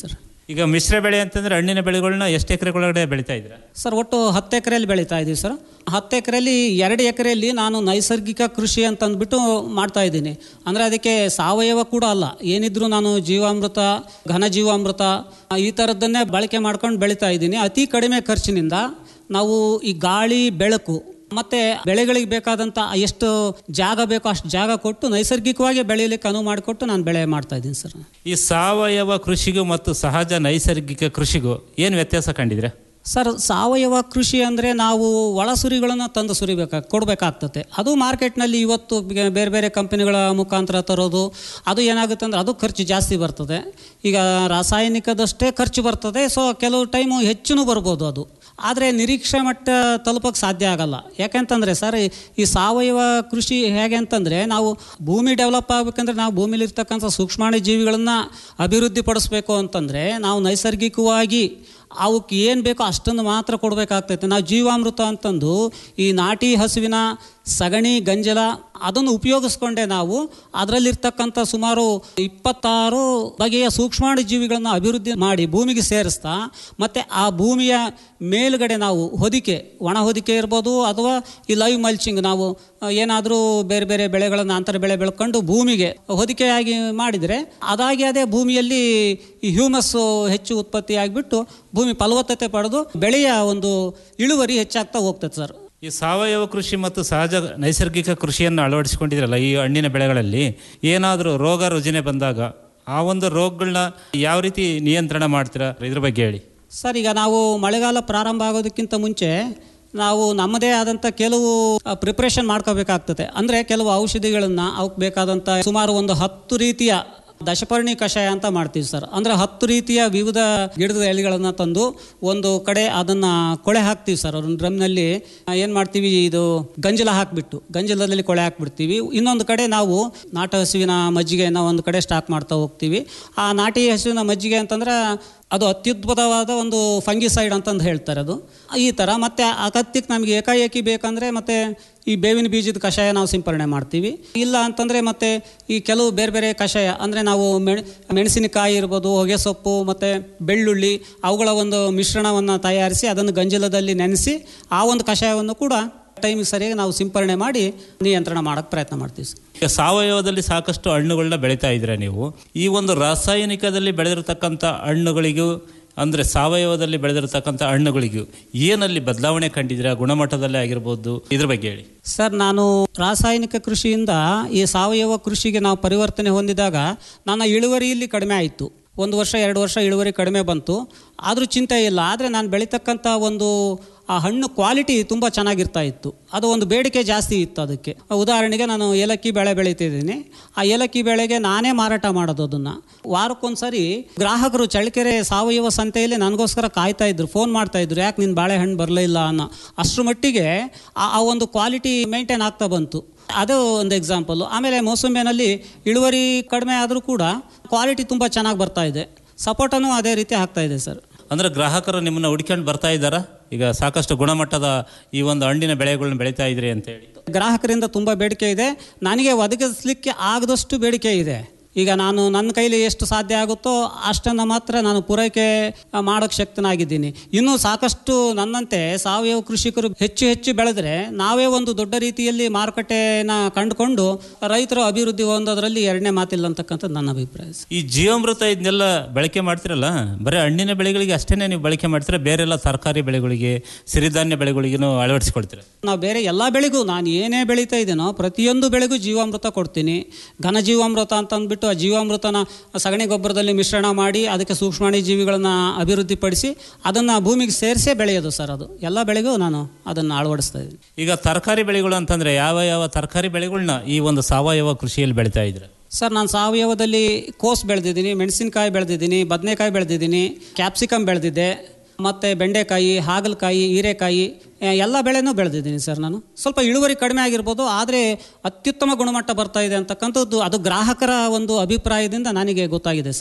ಈಗ ಮಿಶ್ರ ಬೆಳೆ ಅಂತಂದ್ರೆ ಹಣ್ಣಿನ ಬೆಳೆಗಳನ್ನ ಎಷ್ಟು ಎಕರೆ ಒಳಗಡೆ ಬೆಳೀತಾ ಇದ್ದೀರಾ ಸರ್ ಒಟ್ಟು ಹತ್ತು ಎಕರೆಯಲ್ಲಿ ಬೆಳೀತಾ ಇದ್ದೀವಿ ಸರ್ ಹತ್ತು ಎಕರೆಯಲ್ಲಿ ಎರಡು ಎಕರೆಯಲ್ಲಿ ನಾನು ನೈಸರ್ಗಿಕ ಕೃಷಿ ಅಂತ ಅಂದ್ಬಿಟ್ಟು ಮಾಡ್ತಾ ಇದ್ದೀನಿ ಅಂದರೆ ಅದಕ್ಕೆ ಸಾವಯವ ಕೂಡ ಅಲ್ಲ ಏನಿದ್ರು ನಾನು ಜೀವಾಮೃತ ಘನ ಜೀವಾಮೃತ ಈ ಥರದ್ದನ್ನೇ ಬಳಕೆ ಮಾಡ್ಕೊಂಡು ಬೆಳೀತಾ ಇದ್ದೀನಿ ಅತಿ ಕಡಿಮೆ ಖರ್ಚಿನಿಂದ ನಾವು ಈ ಗಾಳಿ ಬೆಳಕು ಮತ್ತೆ ಬೆಳೆಗಳಿಗೆ ಬೇಕಾದಂಥ ಎಷ್ಟು ಜಾಗ ಬೇಕೋ ಅಷ್ಟು ಜಾಗ ಕೊಟ್ಟು ನೈಸರ್ಗಿಕವಾಗಿ ಬೆಳೆಯಲಿಕ್ಕೆ ಅನುವು ಮಾಡಿಕೊಟ್ಟು ನಾನು ಬೆಳೆ ಮಾಡ್ತಾ ಇದ್ದೀನಿ ಸರ್ ಈ ಸಾವಯವ ಕೃಷಿಗೂ ಮತ್ತು ಸಹಜ ನೈಸರ್ಗಿಕ ಕೃಷಿಗೂ ಏನು ವ್ಯತ್ಯಾಸ ಕಂಡಿದ್ರೆ ಸರ್ ಸಾವಯವ ಕೃಷಿ ಅಂದರೆ ನಾವು ಒಳಸುರಿಗಳನ್ನು ತಂದು ಸುರಿಬೇಕಾ ಕೊಡಬೇಕಾಗ್ತದೆ ಅದು ಮಾರ್ಕೆಟ್ನಲ್ಲಿ ಇವತ್ತು ಬೆ- ಬೇರೆ ಬೇರೆ ಕಂಪನಿಗಳ ಮುಖಾಂತರ ತರೋದು ಅದು ಏನಾಗುತ್ತೆ ಅಂದರೆ ಅದು ಖರ್ಚು ಜಾಸ್ತಿ ಬರ್ತದೆ ಈಗ ರಾಸಾಯನಿಕದಷ್ಟೇ ಖರ್ಚು ಬರ್ತದೆ ಸೊ ಕೆಲವು ಟೈಮು ಹೆಚ್ಚು ಬರ್ಬೋದು ಅದು ಆದರೆ ನಿರೀಕ್ಷೆ ಮಟ್ಟ ತಲುಪೋಕ್ಕೆ ಸಾಧ್ಯ ಆಗಲ್ಲ ಯಾಕೆಂತಂದರೆ ಸರ್ ಈ- ಈ ಸಾವಯವ ಕೃಷಿ ಹೇಗೆ ಅಂತಂದರೆ ನಾವು ಭೂಮಿ ಡೆವಲಪ್ ಆಗಬೇಕಂದ್ರೆ ನಾವು ಭೂಮಿಲಿರ್ತಕ್ಕಂಥ ಸೂಕ್ಷ್ಮಾಣು ಜೀವಿಗಳನ್ನು ಅಭಿವೃದ್ಧಿ ಪಡಿಸ್ಬೇಕು ಅಂತಂದರೆ ನಾವು ನೈಸರ್ಗಿಕವಾಗಿ ಅವಕ್ಕೆ ಏನು ಬೇಕೋ ಅಷ್ಟನ್ನು ಮಾತ್ರ ಕೊಡಬೇಕಾಗ್ತೈತೆ ನಾವು ಜೀವಾಮೃತ ಅಂತಂದು ಈ ನಾಟಿ ಹಸುವಿನ ಸಗಣಿ ಗಂಜಲ ಅದನ್ನು ಉಪಯೋಗಿಸ್ಕೊಂಡೆ ನಾವು ಅದರಲ್ಲಿರ್ತಕ್ಕಂಥ ಸುಮಾರು ಇಪ್ಪತ್ತಾರು ಬಗೆಯ ಸೂಕ್ಷ್ಮಾಣು ಜೀವಿಗಳನ್ನು ಅಭಿವೃದ್ಧಿ ಮಾಡಿ ಭೂಮಿಗೆ ಸೇರಿಸ್ತಾ ಮತ್ತು ಆ ಭೂಮಿಯ ಮೇಲುಗಡೆ ನಾವು ಹೊದಿಕೆ ಒಣ ಹೊದಿಕೆ ಇರ್ಬೋದು ಅಥವಾ ಈ ಲೈವ್ ಮಲ್ಚಿಂಗ್ ನಾವು ಏನಾದರೂ ಬೇರೆ ಬೇರೆ ಬೆಳೆಗಳನ್ನು ಅಂತರ ಬೆಳೆ ಬೆಳ್ಕೊಂಡು ಭೂಮಿಗೆ ಹೊದಿಕೆಯಾಗಿ ಮಾಡಿದರೆ ಅದಾಗಿ ಅದೇ ಭೂಮಿಯಲ್ಲಿ ಈ ಹ್ಯೂಮಸ್ಸು ಹೆಚ್ಚು ಉತ್ಪತ್ತಿ ಆಗಿಬಿಟ್ಟು ಭೂಮಿ ಫಲವತ್ತತೆ ಪಡೆದು ಬೆಳೆಯ ಒಂದು ಇಳುವರಿ ಹೆಚ್ಚಾಗ್ತಾ ಹೋಗ್ತದೆ ಸರ್ ಈ ಸಾವಯವ ಕೃಷಿ ಮತ್ತು ಸಹಜ ನೈಸರ್ಗಿಕ ಕೃಷಿಯನ್ನು ಅಳವಡಿಸಿಕೊಂಡಿದ್ರಲ್ಲ ಈ ಹಣ್ಣಿನ ಬೆಳೆಗಳಲ್ಲಿ ಏನಾದರೂ ರೋಗ ರುಜಿನ ಬಂದಾಗ ಆ ಒಂದು ರೋಗಗಳನ್ನ ಯಾವ ರೀತಿ ನಿಯಂತ್ರಣ ಮಾಡ್ತೀರಾ ಇದ್ರ ಬಗ್ಗೆ ಹೇಳಿ ಸರ್ ಈಗ ನಾವು ಮಳೆಗಾಲ ಪ್ರಾರಂಭ ಆಗೋದಕ್ಕಿಂತ ಮುಂಚೆ ನಾವು ನಮ್ಮದೇ ಆದಂಥ ಕೆಲವು ಪ್ರಿಪ್ರೇಷನ್ ಮಾಡ್ಕೋಬೇಕಾಗ್ತದೆ ಅಂದರೆ ಕೆಲವು ಔಷಧಿಗಳನ್ನು ಅವಕ್ಕೆ ಬೇಕಾದಂಥ ಸುಮಾರು ಒಂದು ಹತ್ತು ರೀತಿಯ ದಶಪರ್ಣಿ ಕಷಾಯ ಅಂತ ಮಾಡ್ತೀವಿ ಸರ್ ಅಂದರೆ ಹತ್ತು ರೀತಿಯ ವಿವಿಧ ಗಿಡದ ಎಲೆಗಳನ್ನು ತಂದು ಒಂದು ಕಡೆ ಅದನ್ನು ಕೊಳೆ ಹಾಕ್ತೀವಿ ಸರ್ ಒಂದು ಡ್ರಮ್ನಲ್ಲಿ ಏನು ಮಾಡ್ತೀವಿ ಇದು ಗಂಜಲ ಹಾಕಿಬಿಟ್ಟು ಗಂಜಲದಲ್ಲಿ ಕೊಳೆ ಹಾಕ್ಬಿಡ್ತೀವಿ ಇನ್ನೊಂದು ಕಡೆ ನಾವು ನಾಟ ಹಸುವಿನ ಮಜ್ಜಿಗೆಯನ್ನು ಒಂದು ಕಡೆ ಸ್ಟಾಕ್ ಮಾಡ್ತಾ ಹೋಗ್ತೀವಿ ಆ ನಾಟಿ ಹಸುವಿನ ಮಜ್ಜಿಗೆ ಅಂತಂದ್ರೆ ಅದು ಅತ್ಯದ್ಭುತವಾದ ಒಂದು ಫಂಗಿಸೈಡ್ ಅಂತಂದು ಹೇಳ್ತಾರೆ ಅದು ಈ ಥರ ಮತ್ತು ಆ ಕತ್ತಿಗೆ ನಮಗೆ ಏಕಾಏಕಿ ಬೇಕಂದರೆ ಮತ್ತು ಈ ಬೇವಿನ ಬೀಜದ ಕಷಾಯ ನಾವು ಸಿಂಪರಣೆ ಮಾಡ್ತೀವಿ ಇಲ್ಲ ಅಂತಂದರೆ ಮತ್ತು ಈ ಕೆಲವು ಬೇರೆ ಬೇರೆ ಕಷಾಯ ಅಂದರೆ ನಾವು ಮೆಣ್ ಮೆಣಸಿನಕಾಯಿ ಇರ್ಬೋದು ಹೊಗೆ ಸೊಪ್ಪು ಮತ್ತು ಬೆಳ್ಳುಳ್ಳಿ ಅವುಗಳ ಒಂದು ಮಿಶ್ರಣವನ್ನು ತಯಾರಿಸಿ ಅದನ್ನು ಗಂಜಲದಲ್ಲಿ ನೆನೆಸಿ ಆ ಒಂದು ಕಷಾಯವನ್ನು ಕೂಡ ಟೈಮಿಗೆ ಸರಿಯಾಗಿ ನಾವು ಸಿಂಪರಣೆ ಮಾಡಿ ನಿಯಂತ್ರಣ ಮಾಡೋಕ್ಕೆ ಪ್ರಯತ್ನ ಮಾಡ್ತೀವಿ ಸರ್ ಈಗ ಸಾವಯವದಲ್ಲಿ ಸಾಕಷ್ಟು ಹಣ್ಣುಗಳನ್ನ ಬೆಳೀತಾ ಇದ್ದೀರಾ ನೀವು ಈ ಒಂದು ರಾಸಾಯನಿಕದಲ್ಲಿ ಬೆಳೆದಿರತಕ್ಕಂಥ ಹಣ್ಣುಗಳಿಗೂ ಅಂದರೆ ಸಾವಯವದಲ್ಲಿ ಬೆಳೆದಿರತಕ್ಕಂಥ ಹಣ್ಣುಗಳಿಗೂ ಏನಲ್ಲಿ ಬದಲಾವಣೆ ಕಂಡಿದ್ದೀರಾ ಗುಣಮಟ್ಟದಲ್ಲೇ ಆಗಿರ್ಬೋದು ಇದ್ರ ಬಗ್ಗೆ ಹೇಳಿ ಸರ್ ನಾನು ರಾಸಾಯನಿಕ ಕೃಷಿಯಿಂದ ಈ ಸಾವಯವ ಕೃಷಿಗೆ ನಾವು ಪರಿವರ್ತನೆ ಹೊಂದಿದಾಗ ನನ್ನ ಇಳುವರಿಯಲ್ಲಿ ಕಡಿಮೆ ಆಯಿತು ಒಂದು ವರ್ಷ ಎರಡು ವರ್ಷ ಇಳುವರಿ ಕಡಿಮೆ ಬಂತು ಆದರೂ ಚಿಂತೆ ಇಲ್ಲ ಆದರೆ ನಾನು ಬೆಳೀತಕ್ಕಂಥ ಒಂದು ಆ ಹಣ್ಣು ಕ್ವಾಲಿಟಿ ತುಂಬ ಚೆನ್ನಾಗಿರ್ತಾ ಇತ್ತು ಅದು ಒಂದು ಬೇಡಿಕೆ ಜಾಸ್ತಿ ಇತ್ತು ಅದಕ್ಕೆ ಉದಾಹರಣೆಗೆ ನಾನು ಏಲಕ್ಕಿ ಬೆಳೆ ಬೆಳೀತಿದ್ದೀನಿ ಆ ಏಲಕ್ಕಿ ಬೆಳೆಗೆ ನಾನೇ ಮಾರಾಟ ಮಾಡೋದು ಅದನ್ನು ವಾರಕ್ಕೊಂದ್ಸರಿ ಗ್ರಾಹಕರು ಚಳ್ಳಕೆರೆ ಸಾವಯವ ಸಂತೆಯಲ್ಲಿ ನನಗೋಸ್ಕರ ಕಾಯ್ತಾ ಇದ್ರು ಫೋನ್ ಮಾಡ್ತಾ ಇದ್ರು ಯಾಕೆ ನಿನ್ನ ಬಾಳೆಹಣ್ಣು ಬರಲೇ ಇಲ್ಲ ಅನ್ನೋ ಅಷ್ಟರ ಮಟ್ಟಿಗೆ ಆ ಆ ಒಂದು ಕ್ವಾಲಿಟಿ ಮೇಂಟೈನ್ ಆಗ್ತಾ ಬಂತು ಅದು ಒಂದು ಎಕ್ಸಾಂಪಲ್ ಆಮೇಲೆ ಮೋಸಂಬಿನಲ್ಲಿ ಇಳುವರಿ ಕಡಿಮೆ ಆದರೂ ಕೂಡ ಕ್ವಾಲಿಟಿ ತುಂಬ ಚೆನ್ನಾಗಿ ಬರ್ತಾ ಇದೆ ಸಪೋಟನೂ ಅದೇ ರೀತಿ ಆಗ್ತಾ ಇದೆ ಸರ್ ಅಂದರೆ ಗ್ರಾಹಕರು ನಿಮ್ಮನ್ನ ಹುಡ್ಕೊಂಡು ಬರ್ತಾ ಇದ್ದಾರಾ ಈಗ ಸಾಕಷ್ಟು ಗುಣಮಟ್ಟದ ಈ ಒಂದು ಹಣ್ಣಿನ ಬೆಳೆಗಳನ್ನ ಬೆಳೀತಾ ಇದ್ರಿ ಅಂತ ಹೇಳಿ ಗ್ರಾಹಕರಿಂದ ತುಂಬ ಬೇಡಿಕೆ ಇದೆ ನನಗೆ ಒದಗಿಸ್ಲಿಕ್ಕೆ ಆಗದಷ್ಟು ಬೇಡಿಕೆ ಇದೆ ಈಗ ನಾನು ನನ್ನ ಕೈಲಿ ಎಷ್ಟು ಸಾಧ್ಯ ಆಗುತ್ತೋ ಅಷ್ಟನ್ನು ಮಾತ್ರ ನಾನು ಪೂರೈಕೆ ಮಾಡೋಕ್ಕೆ ಶಕ್ತನಾಗಿದ್ದೀನಿ ಇನ್ನೂ ಸಾಕಷ್ಟು ನನ್ನಂತೆ ಸಾವಯವ ಕೃಷಿಕರು ಹೆಚ್ಚು ಹೆಚ್ಚು ಬೆಳೆದ್ರೆ ನಾವೇ ಒಂದು ದೊಡ್ಡ ರೀತಿಯಲ್ಲಿ ಮಾರುಕಟ್ಟೆನ ಕಂಡುಕೊಂಡು ರೈತರು ಅಭಿವೃದ್ಧಿ ಹೊಂದೋದ್ರಲ್ಲಿ ಎರಡನೇ ಮಾತಿಲ್ಲ ಅಂತಕ್ಕಂಥದ್ದು ನನ್ನ ಅಭಿಪ್ರಾಯ ಸರ್. ಈ ಜೀವಾಮೃತ ಇದನ್ನೆಲ್ಲ ಬಳಕೆ ಮಾಡ್ತಿರಲ್ಲ ಬರೀ ಹಣ್ಣಿನ ಬೆಳೆಗಳಿಗೆ ಅಷ್ಟೇ ನೀವು ಬಳಕೆ ಮಾಡ್ತೀರಾ ಬೇರೆ ಎಲ್ಲ ತರಕಾರಿ ಬೆಳೆಗಳಿಗೆ ಸಿರಿಧಾನ್ಯ ಬೆಳೆಗಳಿಗೂ ಅಳವಡಿಸ್ಕೊಳ್ತೀರಾ ನಾವು ಬೇರೆ ಎಲ್ಲ ಬೆಳೆಗೂ ನಾನು ಏನೇ ಬೆಳೀತಾ ಇದ್ದೀನೋ ಪ್ರತಿಯೊಂದು ಬೆಳೆಗೂ ಜೀವಾಮೃತ ಕೊಡ್ತೀನಿ ಘನ ಜೀವಾಮೃತ ಅಂತ ಅಂದ್ಬಿಟ್ಟು ಆ ಜೀವಾಮೃತನ ಸಗಣಿ ಗೊಬ್ಬರದಲ್ಲಿ ಮಿಶ್ರಣ ಮಾಡಿ ಅದಕ್ಕೆ ಸೂಕ್ಷ್ಮಾಣು ಜೀವಿಗಳನ್ನು ಅಭಿವೃದ್ಧಿಪಡಿಸಿ ಅದನ್ನು ಭೂಮಿಗೆ ಸೇರಿಸೇ ಬೆಳೆಯೋದು ಸರ್ ಅದು ಎಲ್ಲ ಬೆಳೆಗೂ ನಾನು ಅದನ್ನು ಅಳವಡಿಸ್ತಾ ಇದ್ದೀನಿ ಈಗ ತರಕಾರಿ ಬೆಳೆಗಳು ಅಂತಂದ್ರೆ ಯಾವ ಯಾವ ತರಕಾರಿ ಬೆಳೆಗಳನ್ನ ಈ ಒಂದು ಸಾವಯವ ಕೃಷಿಯಲ್ಲಿ ಬೆಳೀತಾ ಇದ್ರೆ ಸರ್ ನಾನು ಸಾವಯವದಲ್ಲಿ ಕೋಸ್ ಬೆಳೆದಿದ್ದೀನಿ ಮೆಣಸಿನಕಾಯಿ ಬೆಳೆದಿದ್ದೀನಿ ಬದನೆಕಾಯಿ ಬೆಳೆದಿದ್ದೀನಿ ಕ್ಯಾಪ್ಸಿಕಮ್ ಬೆಳೆದಿದ್ದೆ ಮತ್ತು ಬೆಂಡೆಕಾಯಿ ಹಾಗಲಕಾಯಿ ಹೀರೆಕಾಯಿ ಆ, ಎಲ್ಲ ಬೆಳೆನೂ ಬೆಳೆದಿದ್ದೀನಿ ಸರ್ ನಾನು ಸ್ವಲ್ಪ ಇಳುವರಿ ಕಡಿಮೆ ಆಗಿರ್ಬೋದು ಆದರೆ ಅತ್ಯುತ್ತಮ ಗುಣಮಟ್ಟ ಬರ್ತಾ ಇದೆ ಅಂತಕ್ಕಂಥದ್ದು ಅದು ಗ್ರಾಹಕರ ಒಂದು ಅಭಿಪ್ರಾಯದಿಂದ ನನಗೆ ಗೊತ್ತಾಗಿದೆ ಸರ್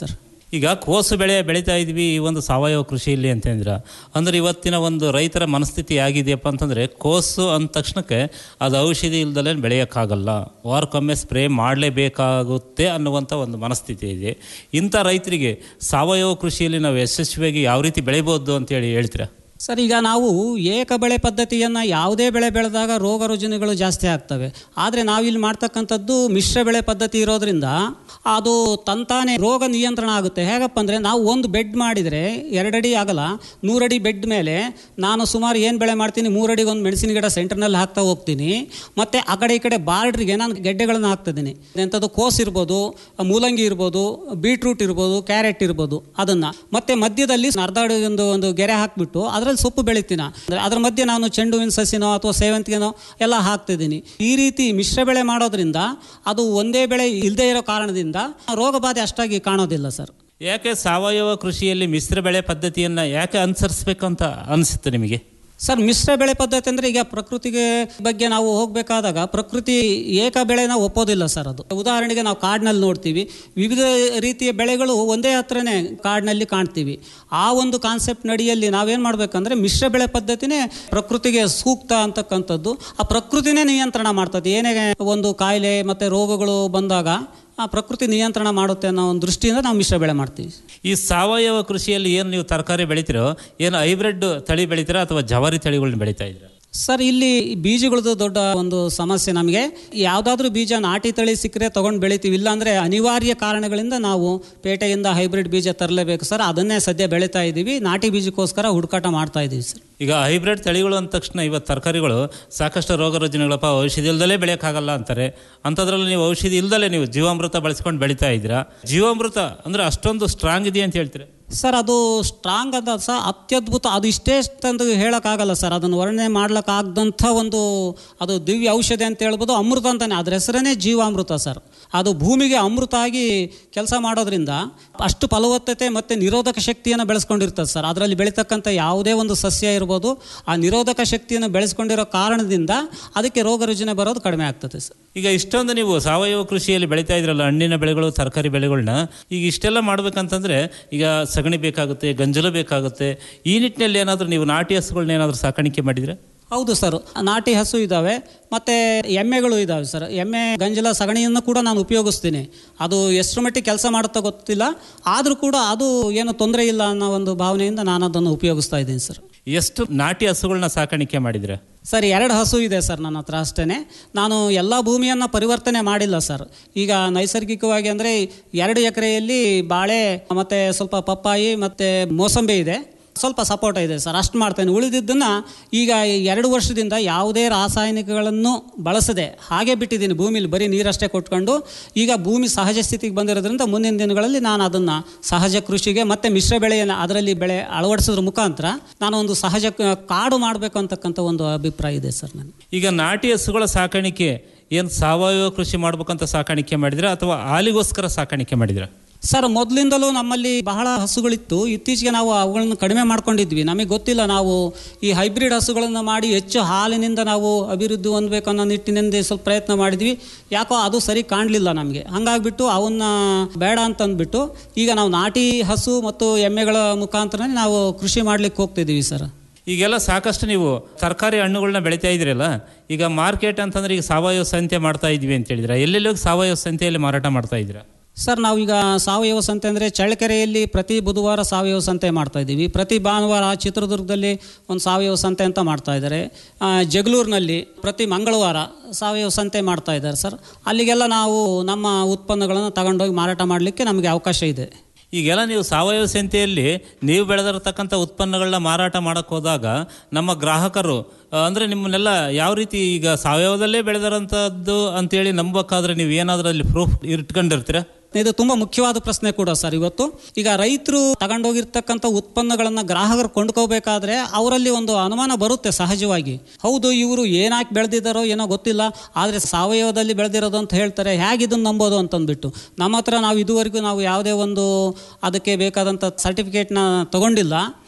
ಈಗ ಕೋಸು ಬೆಳೆ ಬೆಳೀತಾ ಇದ್ವಿ ಈ ಒಂದು ಸಾವಯವ ಕೃಷಿಯಲ್ಲಿ ಅಂತಂದ್ರೆ ಅಂದ್ರೆ ಇವತ್ತಿನ ಒಂದು ರೈತರ ಮನಸ್ಥಿತಿ ಆಗಿದೆಯಪ್ಪ ಅಂತಂದರೆ ಕೋಸು ಅಂದ ತಕ್ಷಣಕ್ಕೆ ಅದು ಔಷಧಿ ಇಲ್ದಲೇ ಬೆಳೆಯೋಕ್ಕಾಗಲ್ಲ ವಾರಕ್ಕೊಮ್ಮೆ ಸ್ಪ್ರೇ ಮಾಡಲೇಬೇಕಾಗುತ್ತೆ ಅನ್ನುವಂಥ ಒಂದು ಮನಸ್ಥಿತಿ ಇದೆ ಇಂಥ ರೈತರಿಗೆ ಸಾವಯವ ಕೃಷಿಯಲ್ಲಿ ನಾವು ಯಶಸ್ವಿಯಾಗಿ ಯಾವ ರೀತಿ ಬೆಳಿಬೋದು ಅಂತೇಳಿ ಹೇಳ್ತೀರಾ ಸರ್ ಈಗ ನಾವು ಏಕ ಬೆಳೆ ಪದ್ಧತಿಯನ್ನು ಯಾವುದೇ ಬೆಳೆ ಬೆಳೆದಾಗ ರೋಗ ರುಜಿನಗಳು ಜಾಸ್ತಿ ಆಗ್ತವೆ ಆದರೆ ನಾವಿಲ್ಲಿ ಮಾಡ್ತಕ್ಕಂಥದ್ದು ಮಿಶ್ರ ಬೆಳೆ ಪದ್ಧತಿ ಇರೋದ್ರಿಂದ ಅದು ತಂತಾನೆ ರೋಗ ನಿಯಂತ್ರಣ ಆಗುತ್ತೆ ಹೇಗಪ್ಪ ಅಂದರೆ ನಾವು ಒಂದು ಬೆಡ್ ಮಾಡಿದರೆ ಎರಡಡಿ ಆಗಲ್ಲ ನೂರಡಿ ಬೆಡ್ ಮೇಲೆ ನಾನು ಸುಮಾರು ಏನು ಬೆಳೆ ಮಾಡ್ತೀನಿ ಮೂರಡಿಗೆ ಒಂದು ಮೆಣಸಿನ ಗಿಡ ಸೆಂಟರ್ನಲ್ಲಿ ಹಾಕ್ತಾ ಹೋಗ್ತೀನಿ ಮತ್ತು ಆ ಕಡೆ ಈ ಕಡೆ ಬಾರ್ಡ್ರಿಗೆ ನಾನು ಗೆಡ್ಡೆಗಳನ್ನು ಹಾಕ್ತಿದ್ದೀನಿ ಎಂಥದ್ದು ಕೋಸ್ ಇರ್ಬೋದು ಮೂಲಂಗಿ ಇರ್ಬೋದು ಬೀಟ್ರೂಟ್ ಇರ್ಬೋದು ಕ್ಯಾರೆಟ್ ಇರ್ಬೋದು ಅದನ್ನು ಮತ್ತು ಮಧ್ಯದಲ್ಲಿ ಅರ್ಧ ಅಡಿ ಒಂದು ಒಂದು ಗೆರೆ ಹಾಕಿಬಿಟ್ಟು ಅದರಲ್ಲಿ ಸೊಪ್ಪು ಬೆಳಿತೀನ ಅಂದರೆ ಅದ್ರ ಮಧ್ಯೆ ನಾನು ಚೆಂಡು ಹೂವಿನ ಸಸಿನೋ ಅಥವಾ ಸೇವಂತಿಗೆನೋ ಎಲ್ಲ ಹಾಕ್ತಿದ್ದೀನಿ ಈ ರೀತಿ ಮಿಶ್ರ ಬೆಳೆ ಮಾಡೋದ್ರಿಂದ ಅದು ಒಂದೇ ಬೆಳೆ ಇಲ್ಲದೆ ಇರೋ ಕಾರಣದಿಂದ ರೋಗ ಬಾಧೆ ಅಷ್ಟಾಗಿ ಕಾಣೋದಿಲ್ಲ ಸರ್ ಯಾಕೆ ಸಾವಯವ ಕೃಷಿಯಲ್ಲಿ ಮಿಶ್ರ ಬೆಳೆ ಪದ್ಧತಿಯನ್ನು ಯಾಕೆ ಅನುಸರಿಸ್ಬೇಕು ಅಂತ ಅನಿಸುತ್ತೆ ನಿಮಗೆ ಸರ್ ಮಿಶ್ರ ಬೆಳೆ ಪದ್ಧತಿ ಅಂದರೆ ಈಗ ಪ್ರಕೃತಿಗೆ ಬಗ್ಗೆ ನಾವು ಹೋಗಬೇಕಾದಾಗ ಪ್ರಕೃತಿ ಏಕ ಬೆಳೆನ ಒಪ್ಪೋದಿಲ್ಲ ಸರ್ ಅದು ಉದಾಹರಣೆಗೆ ನಾವು ಕಾಡಿನಲ್ಲಿ ನೋಡ್ತೀವಿ ವಿವಿಧ ರೀತಿಯ ಬೆಳೆಗಳು ಒಂದೇ ಹತ್ರನೇ ಕಾಡಿನಲ್ಲಿ ಕಾಣ್ತೀವಿ ಆ ಒಂದು ಕಾನ್ಸೆಪ್ಟ್ ನಡಿಯಲ್ಲಿ ನಾವೇನು ಮಾಡಬೇಕಂದ್ರೆ ಮಿಶ್ರ ಬೆಳೆ ಪದ್ಧತಿನೇ ಪ್ರಕೃತಿಗೆ ಸೂಕ್ತ ಅಂತಕ್ಕಂಥದ್ದು ಆ ಪ್ರಕೃತಿನೇ ನಿಯಂತ್ರಣ ಮಾಡ್ತದೆ ಏನೇ ಒಂದು ಕಾಯಿಲೆ ಮತ್ತು ರೋಗಗಳು ಬಂದಾಗ ಆ ಪ್ರಕೃತಿ ನಿಯಂತ್ರಣ ಮಾಡುತ್ತೆ ಅನ್ನೋ ಒಂದು ದೃಷ್ಟಿಯಿಂದ ನಾವು ಮಿಶ್ರ ಬೆಳೆ ಮಾಡ್ತೀವಿ ಈ ಸಾವಯವ ಕೃಷಿಯಲ್ಲಿ ಏನು ನೀವು ತರಕಾರಿ ಬೆಳಿತೀರೋ ಏನು ಹೈಬ್ರಿಡ್ ತಳಿ ಬೆಳಿತೀರಾ ಅಥವಾ ಜವಾರಿ ತಳಿಗಳನ್ನ ಬೆಳೀತಾ ಇದ್ದೀರಾ ಸರ್ ಇಲ್ಲಿ ಬೀಜಗಳದ್ದು ದೊಡ್ಡ ಒಂದು ಸಮಸ್ಯೆ ನಮಗೆ ಯಾವುದಾದ್ರೂ ಬೀಜ ನಾಟಿ ತಳಿ ಸಿಕ್ಕರೆ ತೊಗೊಂಡು ಬೆಳಿತೀವಿ ಇಲ್ಲಾಂದರೆ ಅನಿವಾರ್ಯ ಕಾರಣಗಳಿಂದ ನಾವು ಪೇಟೆಯಿಂದ ಹೈಬ್ರಿಡ್ ಬೀಜ ತರಲೇಬೇಕು ಸರ್ ಅದನ್ನೇ ಸದ್ಯ ಬೆಳೀತಾ ಇದ್ದೀವಿ ನಾಟಿ ಬೀಜಕ್ಕೋಸ್ಕರ ಹುಡುಕಾಟ ಮಾಡ್ತಾ ಇದ್ದೀವಿ ಸರ್ ಈಗ ಹೈಬ್ರಿಡ್ ತಳಿಗಳು ಅಂದ ತಕ್ಷಣ ಇವತ್ತು ತರಕಾರಿಗಳು ಸಾಕಷ್ಟು ರೋಗ ರುಜಿನಗಳಪ್ಪ ಔಷಧಿ ಇಲ್ದಲೇ ಬೆಳೆಯೋಕ್ಕಾಗಲ್ಲ ಅಂತಾರೆ ಅಂಥದ್ರಲ್ಲಿ ನೀವು ಔಷಧಿ ಇಲ್ದಲೇ ನೀವು ಜೀವಾಮೃತ ಬಳಸ್ಕೊಂಡು ಬೆಳೀತಾ ಇದ್ದೀರಾ ಜೀವಾಮೃತ ಅಂದರೆ ಅಷ್ಟೊಂದು ಸ್ಟ್ರಾಂಗ್ ಇದೆಯಾ ಅಂತ ಹೇಳ್ತೀರಾ ಸರ್ ಅದು ಸ್ಟ್ರಾಂಗ್ ಅಂತ ಸಹ ಅತ್ಯದ್ಭುತ ಅದು ಇಷ್ಟೇ ಅಂತ ಹೇಳೋಕ್ಕಾಗಲ್ಲ ಸರ್ ಅದನ್ನು ವರ್ಣನೆ ಮಾಡ್ಲಿಕ್ಕಾಗ್ದಂಥ ಒಂದು ಅದು ದಿವ್ಯ ಔಷಧಿ ಅಂತ ಹೇಳ್ಬೋದು ಅಮೃತ ಅಂತಾನೆ ಅದ್ರ ಹೆಸರೇ ಜೀವಾಮೃತ ಸರ್ ಅದು ಭೂಮಿಗೆ ಅಮೃತ ಆಗಿ ಕೆಲಸ ಮಾಡೋದ್ರಿಂದ ಅಷ್ಟು ಫಲವತ್ತತೆ ಮತ್ತು ನಿರೋಧಕ ಶಕ್ತಿಯನ್ನು ಬೆಳೆಸ್ಕೊಂಡಿರ್ತದೆ ಸರ್ ಅದರಲ್ಲಿ ಬೆಳೀತಕ್ಕಂಥ ಯಾವುದೇ ಒಂದು ಸಸ್ಯ ಇರ್ಬೋದು ಆ ನಿರೋಧಕ ಶಕ್ತಿಯನ್ನು ಬೆಳೆಸ್ಕೊಂಡಿರೋ ಕಾರಣದಿಂದ ಅದಕ್ಕೆ ರೋಗ ರುಜಿನ ಬರೋದು ಕಡಿಮೆ ಆಗ್ತದೆ ಸರ್ ಈಗ ಇಷ್ಟೊಂದು ನೀವು ಸಾವಯವ ಕೃಷಿಯಲ್ಲಿ ಬೆಳೀತಾ ಇದ್ರಲ್ಲ ಹಣ್ಣಿನ ಬೆಳೆಗಳು ತರಕಾರಿ ಬೆಳೆಗಳನ್ನ ಈಗ ಇಷ್ಟೆಲ್ಲ ಮಾಡ್ಬೇಕಂತಂದ್ರೆ ಈಗ ಸಗಣಿ ಬೇಕಾಗುತ್ತೆ ಗಂಜಲು ಬೇಕಾಗುತ್ತೆ ಈ ನಿಟ್ಟಿನಲ್ಲಿ ಏನಾದರೂ ನೀವು ನಾಟಿ ಹಸುಗಳನ್ನ ಏನಾದರೂ ಸಾಕಾಣಿಕೆ ಮಾಡಿದ್ರೆ ಹೌದು ಸರ್ ನಾಟಿ ಹಸು ಇದ್ದಾವೆ ಮತ್ತು ಎಮ್ಮೆಗಳು ಇದ್ದಾವೆ ಸರ್ ಎಮ್ಮೆ ಗಂಜಲ ಸಗಣಿಯನ್ನು ಕೂಡ ನಾನು ಉಪಯೋಗಿಸ್ತೀನಿ ಅದು ಎಷ್ಟು ಮಟ್ಟಿಗೆ ಕೆಲಸ ಮಾಡುತ್ತೋ ಗೊತ್ತಿಲ್ಲ ಆದರೂ ಕೂಡ ಅದು ಏನು ತೊಂದರೆ ಇಲ್ಲ ಅನ್ನೋ ಒಂದು ಭಾವನೆಯಿಂದ ನಾನು ಅದನ್ನು ಉಪಯೋಗಿಸ್ತಾ ಇದ್ದೀನಿ ಸರ್ ಎಷ್ಟು ನಾಟಿ ಹಸುಗಳನ್ನ ಸಾಕಾಣಿಕೆ ಮಾಡಿದ್ರೆ ಸರ್ ಎರಡು ಹಸು ಇದೆ ಸರ್ ನನ್ನ ಹತ್ರ ಅಷ್ಟೇ ನಾನು ಎಲ್ಲ ಭೂಮಿಯನ್ನು ಪರಿವರ್ತನೆ ಮಾಡಿಲ್ಲ ಸರ್ ಈಗ ನೈಸರ್ಗಿಕವಾಗಿ ಅಂದರೆ ಎರಡು ಎಕರೆಯಲ್ಲಿ ಬಾಳೆ ಮತ್ತು ಸ್ವಲ್ಪ ಪಪ್ಪಾಯಿ ಮತ್ತು ಮೋಸಂಬಿ ಇದೆ ಸ್ವಲ್ಪ ಸಪೋಟ ಇದೆ ಸರ್ ಅಷ್ಟು ಮಾಡ್ತೇನೆ ಉಳಿದಿದ್ದನ್ನು ಈಗ ಎರಡು ವರ್ಷದಿಂದ ಯಾವುದೇ ರಾಸಾಯನಿಕಗಳನ್ನು ಬಳಸದೆ ಹಾಗೆ ಬಿಟ್ಟಿದ್ದೀನಿ ಭೂಮಿಲಿ ಬರೀ ನೀರಷ್ಟೇ ಕೊಟ್ಕೊಂಡು ಈಗ ಭೂಮಿ ಸಹಜ ಸ್ಥಿತಿಗೆ ಬಂದಿರೋದ್ರಿಂದ ಮುಂದಿನ ದಿನಗಳಲ್ಲಿ ನಾನು ಅದನ್ನು ಸಹಜ ಕೃಷಿಗೆ ಮತ್ತು ಮಿಶ್ರ ಬೆಳೆಯನ್ನು ಅದರಲ್ಲಿ ಬೆಳೆ ಅಳವಡಿಸೋದ್ರ ಮುಖಾಂತರ ನಾನು ಒಂದು ಸಹಜ ಕ- ಕಾಡು ಮಾಡಬೇಕು ಅಂತಕ್ಕಂಥ ಒಂದು ಅಭಿಪ್ರಾಯ ಇದೆ ಸರ್ ನಾನು ಈಗ ನಾಟಿ ಹಸುಗಳ ಸಾಕಾಣಿಕೆ ಏನು ಸಾವಯವ ಕೃಷಿ ಮಾಡ್ಬೇಕಂತ ಸಾಕಾಣಿಕೆ ಮಾಡಿದ್ರೆ ಅಥವಾ ಹಾಲಿಗೋಸ್ಕರ ಸಾಕಾಣಿಕೆ ಮಾಡಿದ್ರೆ ಸರ್ ಮೊದಲಿಂದಲೂ ನಮ್ಮಲ್ಲಿ ಬಹಳ ಹಸುಗಳಿತ್ತು ಇತ್ತೀಚೆಗೆ ನಾವು ಅವುಗಳನ್ನು ಕಡಿಮೆ ಮಾಡ್ಕೊಂಡಿದ್ವಿ ನಮಗೆ ಗೊತ್ತಿಲ್ಲ ನಾವು ಈ ಹೈಬ್ರಿಡ್ ಹಸುಗಳನ್ನು ಮಾಡಿ ಹೆಚ್ಚು ಹಾಲಿನಿಂದ ನಾವು ಅಭಿವೃದ್ಧಿ ಹೊಂದಬೇಕು ಅನ್ನೋ ನಿಟ್ಟಿನಿಂದ ಸ್ವಲ್ಪ ಪ್ರಯತ್ನ ಮಾಡಿದ್ವಿ ಯಾಕೋ ಅದು ಸರಿ ಕಾಣಲಿಲ್ಲ ನಮಗೆ ಹಾಗಾಗ್ಬಿಟ್ಟು ಅವನ್ನ ಬೇಡ ಅಂತ ಅಂದ್ಬಿಟ್ಟು ಈಗ ನಾವು ನಾಟಿ ಹಸು ಮತ್ತು ಎಮ್ಮೆಗಳ ಮುಖಾಂತರ ನಾವು ಕೃಷಿ ಮಾಡ್ಲಿಕ್ಕೆ ಹೋಗ್ತಿದ್ದೀವಿ ಸರ್ ಈಗೆಲ್ಲ ಸಾಕಷ್ಟು ನೀವು ತರಕಾರಿ ಹಣ್ಣುಗಳನ್ನ ಬೆಳೀತಾ ಇದ್ರಲ್ಲ ಈಗ ಮಾರ್ಕೆಟ್ ಅಂತಂದ್ರೆ ಈಗ ಸಾವಯವ ಸಂತೆ ಮಾಡ್ತಾ ಇದ್ವಿ ಅಂತ ಹೇಳಿದ್ರೆ ಎಲ್ಲೆಲ್ಲಿ ಹೋಗಿ ಸಾವಯವ ಸಂತೆಯಲ್ಲಿ ಮಾರಾಟ ಮಾಡ್ತಾ ಇದ್ದೀರಾ ಸರ್ ನಾವೀಗ ಸಾವಯವ ಸಂತೆ ಅಂದರೆ ಚಳ್ಳಕೆರೆಯಲ್ಲಿ ಪ್ರತಿ ಬುಧವಾರ ಸಾವಯವ ಸಂತೆ ಮಾಡ್ತಾ ಇದ್ದೀವಿ ಪ್ರತಿ ಭಾನುವಾರ ಚಿತ್ರದುರ್ಗದಲ್ಲಿ ಒಂದು ಸಾವಯವ ಸಂತೆ ಅಂತ ಮಾಡ್ತಾ ಇದ್ದಾರೆ ಆ, ಜಗಳೂರಿನಲ್ಲಿ ಪ್ರತಿ ಮಂಗಳವಾರ ಸಾವಯವ ಸಂತೆ ಮಾಡ್ತಾ ಇದ್ದಾರೆ ಸರ್ ಅಲ್ಲಿಗೆಲ್ಲ ನಾವು ನಮ್ಮ ಉತ್ಪನ್ನಗಳನ್ನು ತಗೊಂಡೋಗಿ ಮಾರಾಟ ಮಾಡಲಿಕ್ಕೆ ನಮಗೆ ಅವಕಾಶ ಇದೆ ಈಗೆಲ್ಲ ನೀವು ಸಾವಯವ ಸಂತೆಯಲ್ಲಿ ನೀವು ಬೆಳೆದಿರತಕ್ಕಂಥ ಉತ್ಪನ್ನಗಳನ್ನ ಮಾರಾಟ ಮಾಡಕ್ಕೆ ಹೋದಾಗ ನಮ್ಮ ಗ್ರಾಹಕರು ಆ, ಅಂದ್ರೆ ನಿಮ್ಮನ್ನೆಲ್ಲ ಯಾವ ರೀತಿ ಈಗ ಸಾವಯವದಲ್ಲೇ ಬೆಳೆದಿರೋಂಥದ್ದು ಅಂತೇಳಿ ನಂಬಬೇಕಾದ್ರೆ ನೀವು ಏನಾದರೂ ಅಲ್ಲಿ ಪ್ರೂಫ್ ಇಟ್ಕೊಂಡಿರ್ತೀರಾ ಇದು ತುಂಬ ಮುಖ್ಯವಾದ ಪ್ರಶ್ನೆ ಕೂಡ ಸರ್ ಇವತ್ತು ಈಗ ರೈತರು ತಗೊಂಡೋಗಿರ್ತಕ್ಕಂಥ ಉತ್ಪನ್ನಗಳನ್ನು ಗ್ರಾಹಕರು ಕೊಂಡ್ಕೋಬೇಕಾದ್ರೆ ಅವರಲ್ಲಿ ಒಂದು ಅನುಮಾನ ಬರುತ್ತೆ ಸಹಜವಾಗಿ ಹೌದು ಇವರು ಏನಾಕಿ ಬೆಳೆದಿದ್ದಾರೋ ಏನೋ ಗೊತ್ತಿಲ್ಲ ಆದರೆ ಸಾವಯವದಲ್ಲಿ ಬೆಳೆದಿರೋದು ಅಂತ ಹೇಳ್ತಾರೆ ಹೇಗೆ ಇದನ್ನು ನಂಬೋದು ಅಂತಂದ್ಬಿಟ್ಟು ನಮ್ಮ ಹತ್ರ ನಾವು ಇದುವರೆಗೂ ನಾವು ಯಾವುದೇ ಒಂದು ಅದಕ್ಕೆ ಬೇಕಾದಂಥ ಸರ್ಟಿಫಿಕೇಟ್ನ ತಗೊಂಡಿಲ್ಲ